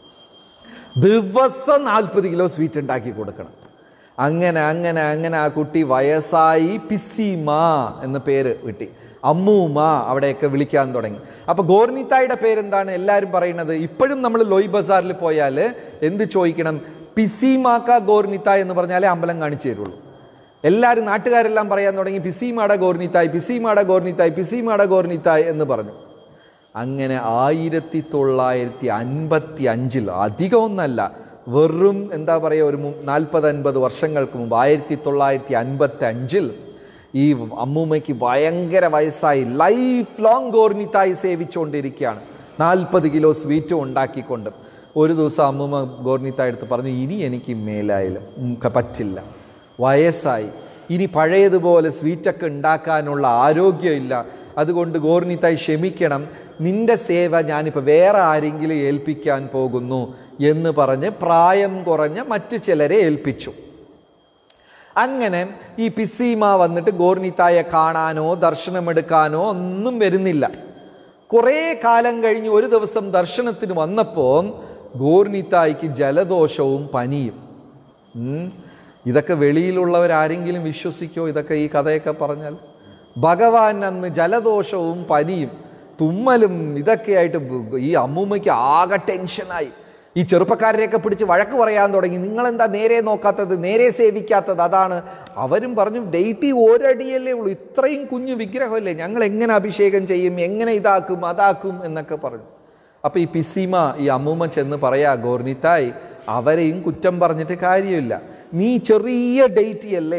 ദിവസം നാൽപ്പത് കിലോ സ്വീറ്റ് ഉണ്ടാക്കി കൊടുക്കണം അങ്ങനെ അങ്ങനെ അങ്ങനെ ആ കുട്ടി വയസ്സായി പിസ്സിമ എന്ന പേര് കിട്ടി അമ്മൂമ്മ അവിടെയൊക്കെ വിളിക്കാൻ തുടങ്ങി അപ്പൊ ഗോർണിത്തായുടെ പേരെന്താണ് എല്ലാവരും പറയുന്നത് ഇപ്പോഴും നമ്മൾ ലോയ് ബസാറിൽ പോയാൽ എന്ത് ചോദിക്കണം പിസിമാക്ക ഗോർണിത്ത എന്ന് പറഞ്ഞാലേ അമ്പലം കാണിച്ചു തരുള്ളൂ എല്ലാവരും നാട്ടുകാരെല്ലാം പറയാൻ തുടങ്ങി പിസിമാട ഗോർണിത്തായ് പിസിമാട ഗോർണിത്തായ് പിസിമാട ഗോർണിത്തായ് എന്ന് പറഞ്ഞു അങ്ങനെ ആയിരത്തി തൊള്ളായിരത്തി അൻപത്തി അഞ്ചിൽ അധികമൊന്നല്ല വെറും എന്താ പറയുക ഒരു നാൽപ്പത് അൻപത് വർഷങ്ങൾക്ക് മുമ്പ് ആയിരത്തി തൊള്ളായിരത്തി അൻപത്തി അഞ്ചിൽ ഈ അമ്മൂമ്മയ്ക്ക് ഭയങ്കര വയസ്സായി ലൈഫ് ലോങ് ഗോർണിത്തായി സേവിച്ചുകൊണ്ടിരിക്കുകയാണ് നാൽപ്പത് കിലോ സ്വീറ്റും ഉണ്ടാക്കിക്കൊണ്ട് ഒരു ദിവസം അമ്മൂമ്മ ഗോർണിത്തായി എടുത്ത് പറഞ്ഞു ഇനി എനിക്ക് മേലായില്ല ഉം, ക- പറ്റില്ല വയസ്സായി ഇനി പഴയതുപോലെ സ്വീറ്റൊക്കെ ഉണ്ടാക്കാനുള്ള ആരോഗ്യമില്ല അതുകൊണ്ട് ഗോർണിത്തായി ക്ഷമിക്കണം നിന്റെ സേവ ഞാനിപ്പോൾ വേറെ ആരെങ്കിലും ഏൽപ്പിക്കാൻ പോകുന്നു എന്ന് പറഞ്ഞ് പ്രായം കുറഞ്ഞ മറ്റു ചിലരെ ഏൽപ്പിച്ചു അങ്ങനെ ഈ പിസീമ വന്നിട്ട് ഗോർണിത്തായെ കാണാനോ ദർശനമെടുക്കാനോ ഒന്നും വരുന്നില്ല കുറേ കാലം കഴിഞ്ഞ് ഒരു ദിവസം ദർശനത്തിന് വന്നപ്പോൾ ഗോർണിത്തായ്ക്ക് ജലദോഷവും പനിയും ഉം. ഇതൊക്കെ വെളിയിലുള്ളവരാരെങ്കിലും വിശ്വസിക്കോ ഇതൊക്കെ ഈ കഥയൊക്കെ പറഞ്ഞാൽ ഭഗവാൻ അന്ന് ജലദോഷവും പനിയും തുമ്മലും ഇതൊക്കെയായിട്ട് ബ- ഈ അമ്മൂമ്മയ്ക്ക് ആകെ ടെൻഷനായി ഈ ചെറുപ്പക്കാരെയൊക്കെ പിടിച്ച് വഴക്ക് പറയാൻ തുടങ്ങി നിങ്ങൾ എന്താ നേരെ നോക്കാത്തത് നേരെ സേവിക്കാത്തത് അതാണ് അവരും പറഞ്ഞു ഡേറ്റി ഒരടിയല്ലേ ഉള്ളൂ ഇത്രയും കുഞ്ഞു വിഗ്രഹമല്ലേ ഞങ്ങൾ എങ്ങനെ അഭിഷേകം ചെയ്യും എങ്ങനെ ഇതാക്കും അതാക്കും എന്നൊക്കെ പറഞ്ഞു അപ്പൊ ഈ പിസിമ ഈ അമ്മൂമ്മ ചെന്ന് പറയാ ഗോർണിത്തായി അവരെയും കുറ്റം പറഞ്ഞിട്ട് കാര്യമില്ല നീ ചെറിയ ഡേറ്റി അല്ലേ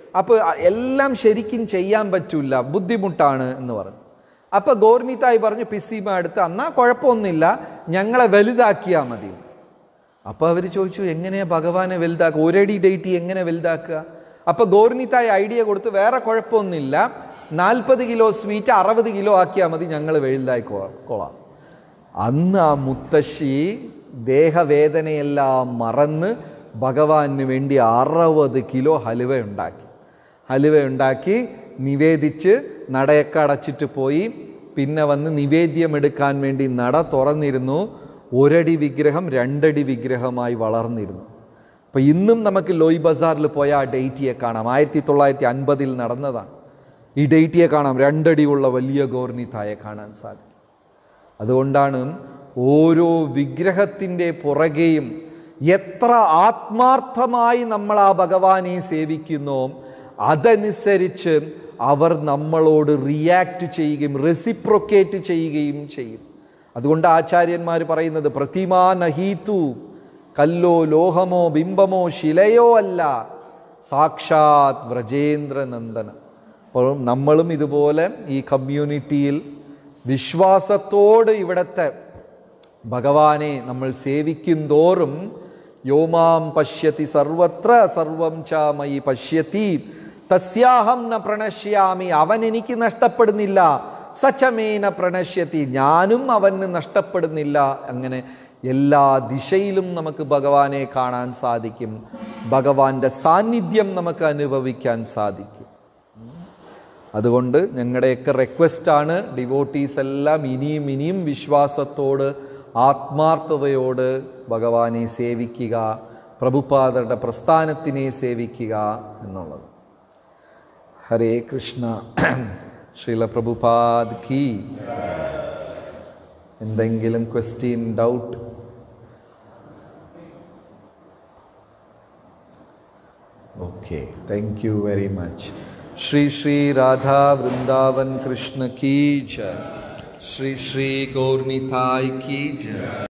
അപ്പോൾ എല്ലാം ശരിക്കും ചെയ്യാൻ പറ്റില്ല ബുദ്ധിമുട്ടാണ് എന്ന് പറഞ്ഞു അപ്പോൾ ഗോർമിത്തായി പറഞ്ഞു പിസിമ അടുത്ത് എന്നാ കുഴപ്പമൊന്നുമില്ല ഞങ്ങളെ വലുതാക്കിയാൽ മതി അപ്പോൾ അവർ ചോദിച്ചു എങ്ങനെയാ ഭഗവാനെ വലുതാക്കുക ഒരടി ഡേറ്റ് എങ്ങനെ വലുതാക്കുക അപ്പോൾ ഗോർനിത്തായി ഐഡിയ കൊടുത്ത് വേറെ കുഴപ്പമൊന്നുമില്ല നാൽപ്പത് കിലോ സ്വീറ്റ് അറുപത് കിലോ ആക്കിയാൽ മതി ഞങ്ങൾ വലുതായി കൊള്ളാം അന്ന് ആ മുത്തശ്ശി ദേഹവേദനയെല്ലാം മറന്ന് ഭഗവാന് വേണ്ടി അറുപത് കിലോ ഹലുവ ഉണ്ടാക്കി ഹലുവ ഉണ്ടാക്കി നിവേദിച്ച് നടയൊക്കെ അടച്ചിട്ട് പോയി പിന്നെ വന്ന് നിവേദ്യം എടുക്കാൻ വേണ്ടി നട തുറന്നിരുന്നു ഒരടി വിഗ്രഹം രണ്ടടി വിഗ്രഹമായി വളർന്നിരുന്നു അപ്പം ഇന്നും നമുക്ക് ലോയ് ബസാറിൽ പോയ ആ ഡേറ്റിയെ കാണാം ആയിരത്തി തൊള്ളായിരത്തി അൻപതിൽ നടന്നതാണ് ഈ ഡേറ്റിയെ കാണാം രണ്ടടിയുള്ള വലിയ ഗോർണിത്തായെ കാണാൻ സാധിക്കും അതുകൊണ്ടാണ് ഓരോ വിഗ്രഹത്തിൻ്റെ പുറകെയും എത്ര ആത്മാർത്ഥമായി നമ്മൾ ആ ഭഗവാനെ സേവിക്കുന്നോ അതനുസരിച്ച് അവർ നമ്മളോട് റിയാക്ട് ചെയ്യുകയും റെസിപ്രൊക്കേറ്റ് ചെയ്യുകയും ചെയ്യും അതുകൊണ്ട് ആചാര്യന്മാർ പറയുന്നത് പ്രതിമാ നഹീതു കല്ലോ ലോഹമോ ബിംബമോ ശിലയോ അല്ല സാക്ഷാത് വ്രജേന്ദ്രനന്ദനം അപ്പോൾ നമ്മളും ഇതുപോലെ ഈ കമ്മ്യൂണിറ്റിയിൽ വിശ്വാസത്തോട് ഇവിടുത്തെ ഭഗവാനെ നമ്മൾ സേവിക്കും തോറും യോമാം പശ്യതി സർവത്ര സർവം ച മയി പശ്യതി തസ്യാഹം ന പ്രണശ്യാമി അവൻ എനിക്ക് നഷ്ടപ്പെടുന്നില്ല സച്ചമേന പ്രണശ്യത്തി ഞാനും അവന് നഷ്ടപ്പെടുന്നില്ല അങ്ങനെ എല്ലാ ദിശയിലും നമുക്ക് ഭഗവാനെ കാണാൻ സാധിക്കും ഭഗവാന്റെ സാന്നിധ്യം നമുക്ക് അനുഭവിക്കാൻ സാധിക്കും അതുകൊണ്ട് ഞങ്ങളുടെയൊക്കെ റിക്വസ്റ്റാണ് ഡിവോട്ടീസ് എല്ലാം ഇനിയും ഇനിയും വിശ്വാസത്തോട് ആത്മാർത്ഥതയോട് ഭഗവാനെ സേവിക്കുക പ്രഭുപാദരുടെ പ്രസ്ഥാനത്തിനെ സേവിക്കുക എന്നുള്ളത് ഹരേ കൃഷ്ണ ശ്രീല പ്രഭുപാദ് കി എന്തെങ്കിലും question doubt okay thank you very much Shri Shri Radha Vrindavan Krishna की जय श्री श्री गौर निताय की जय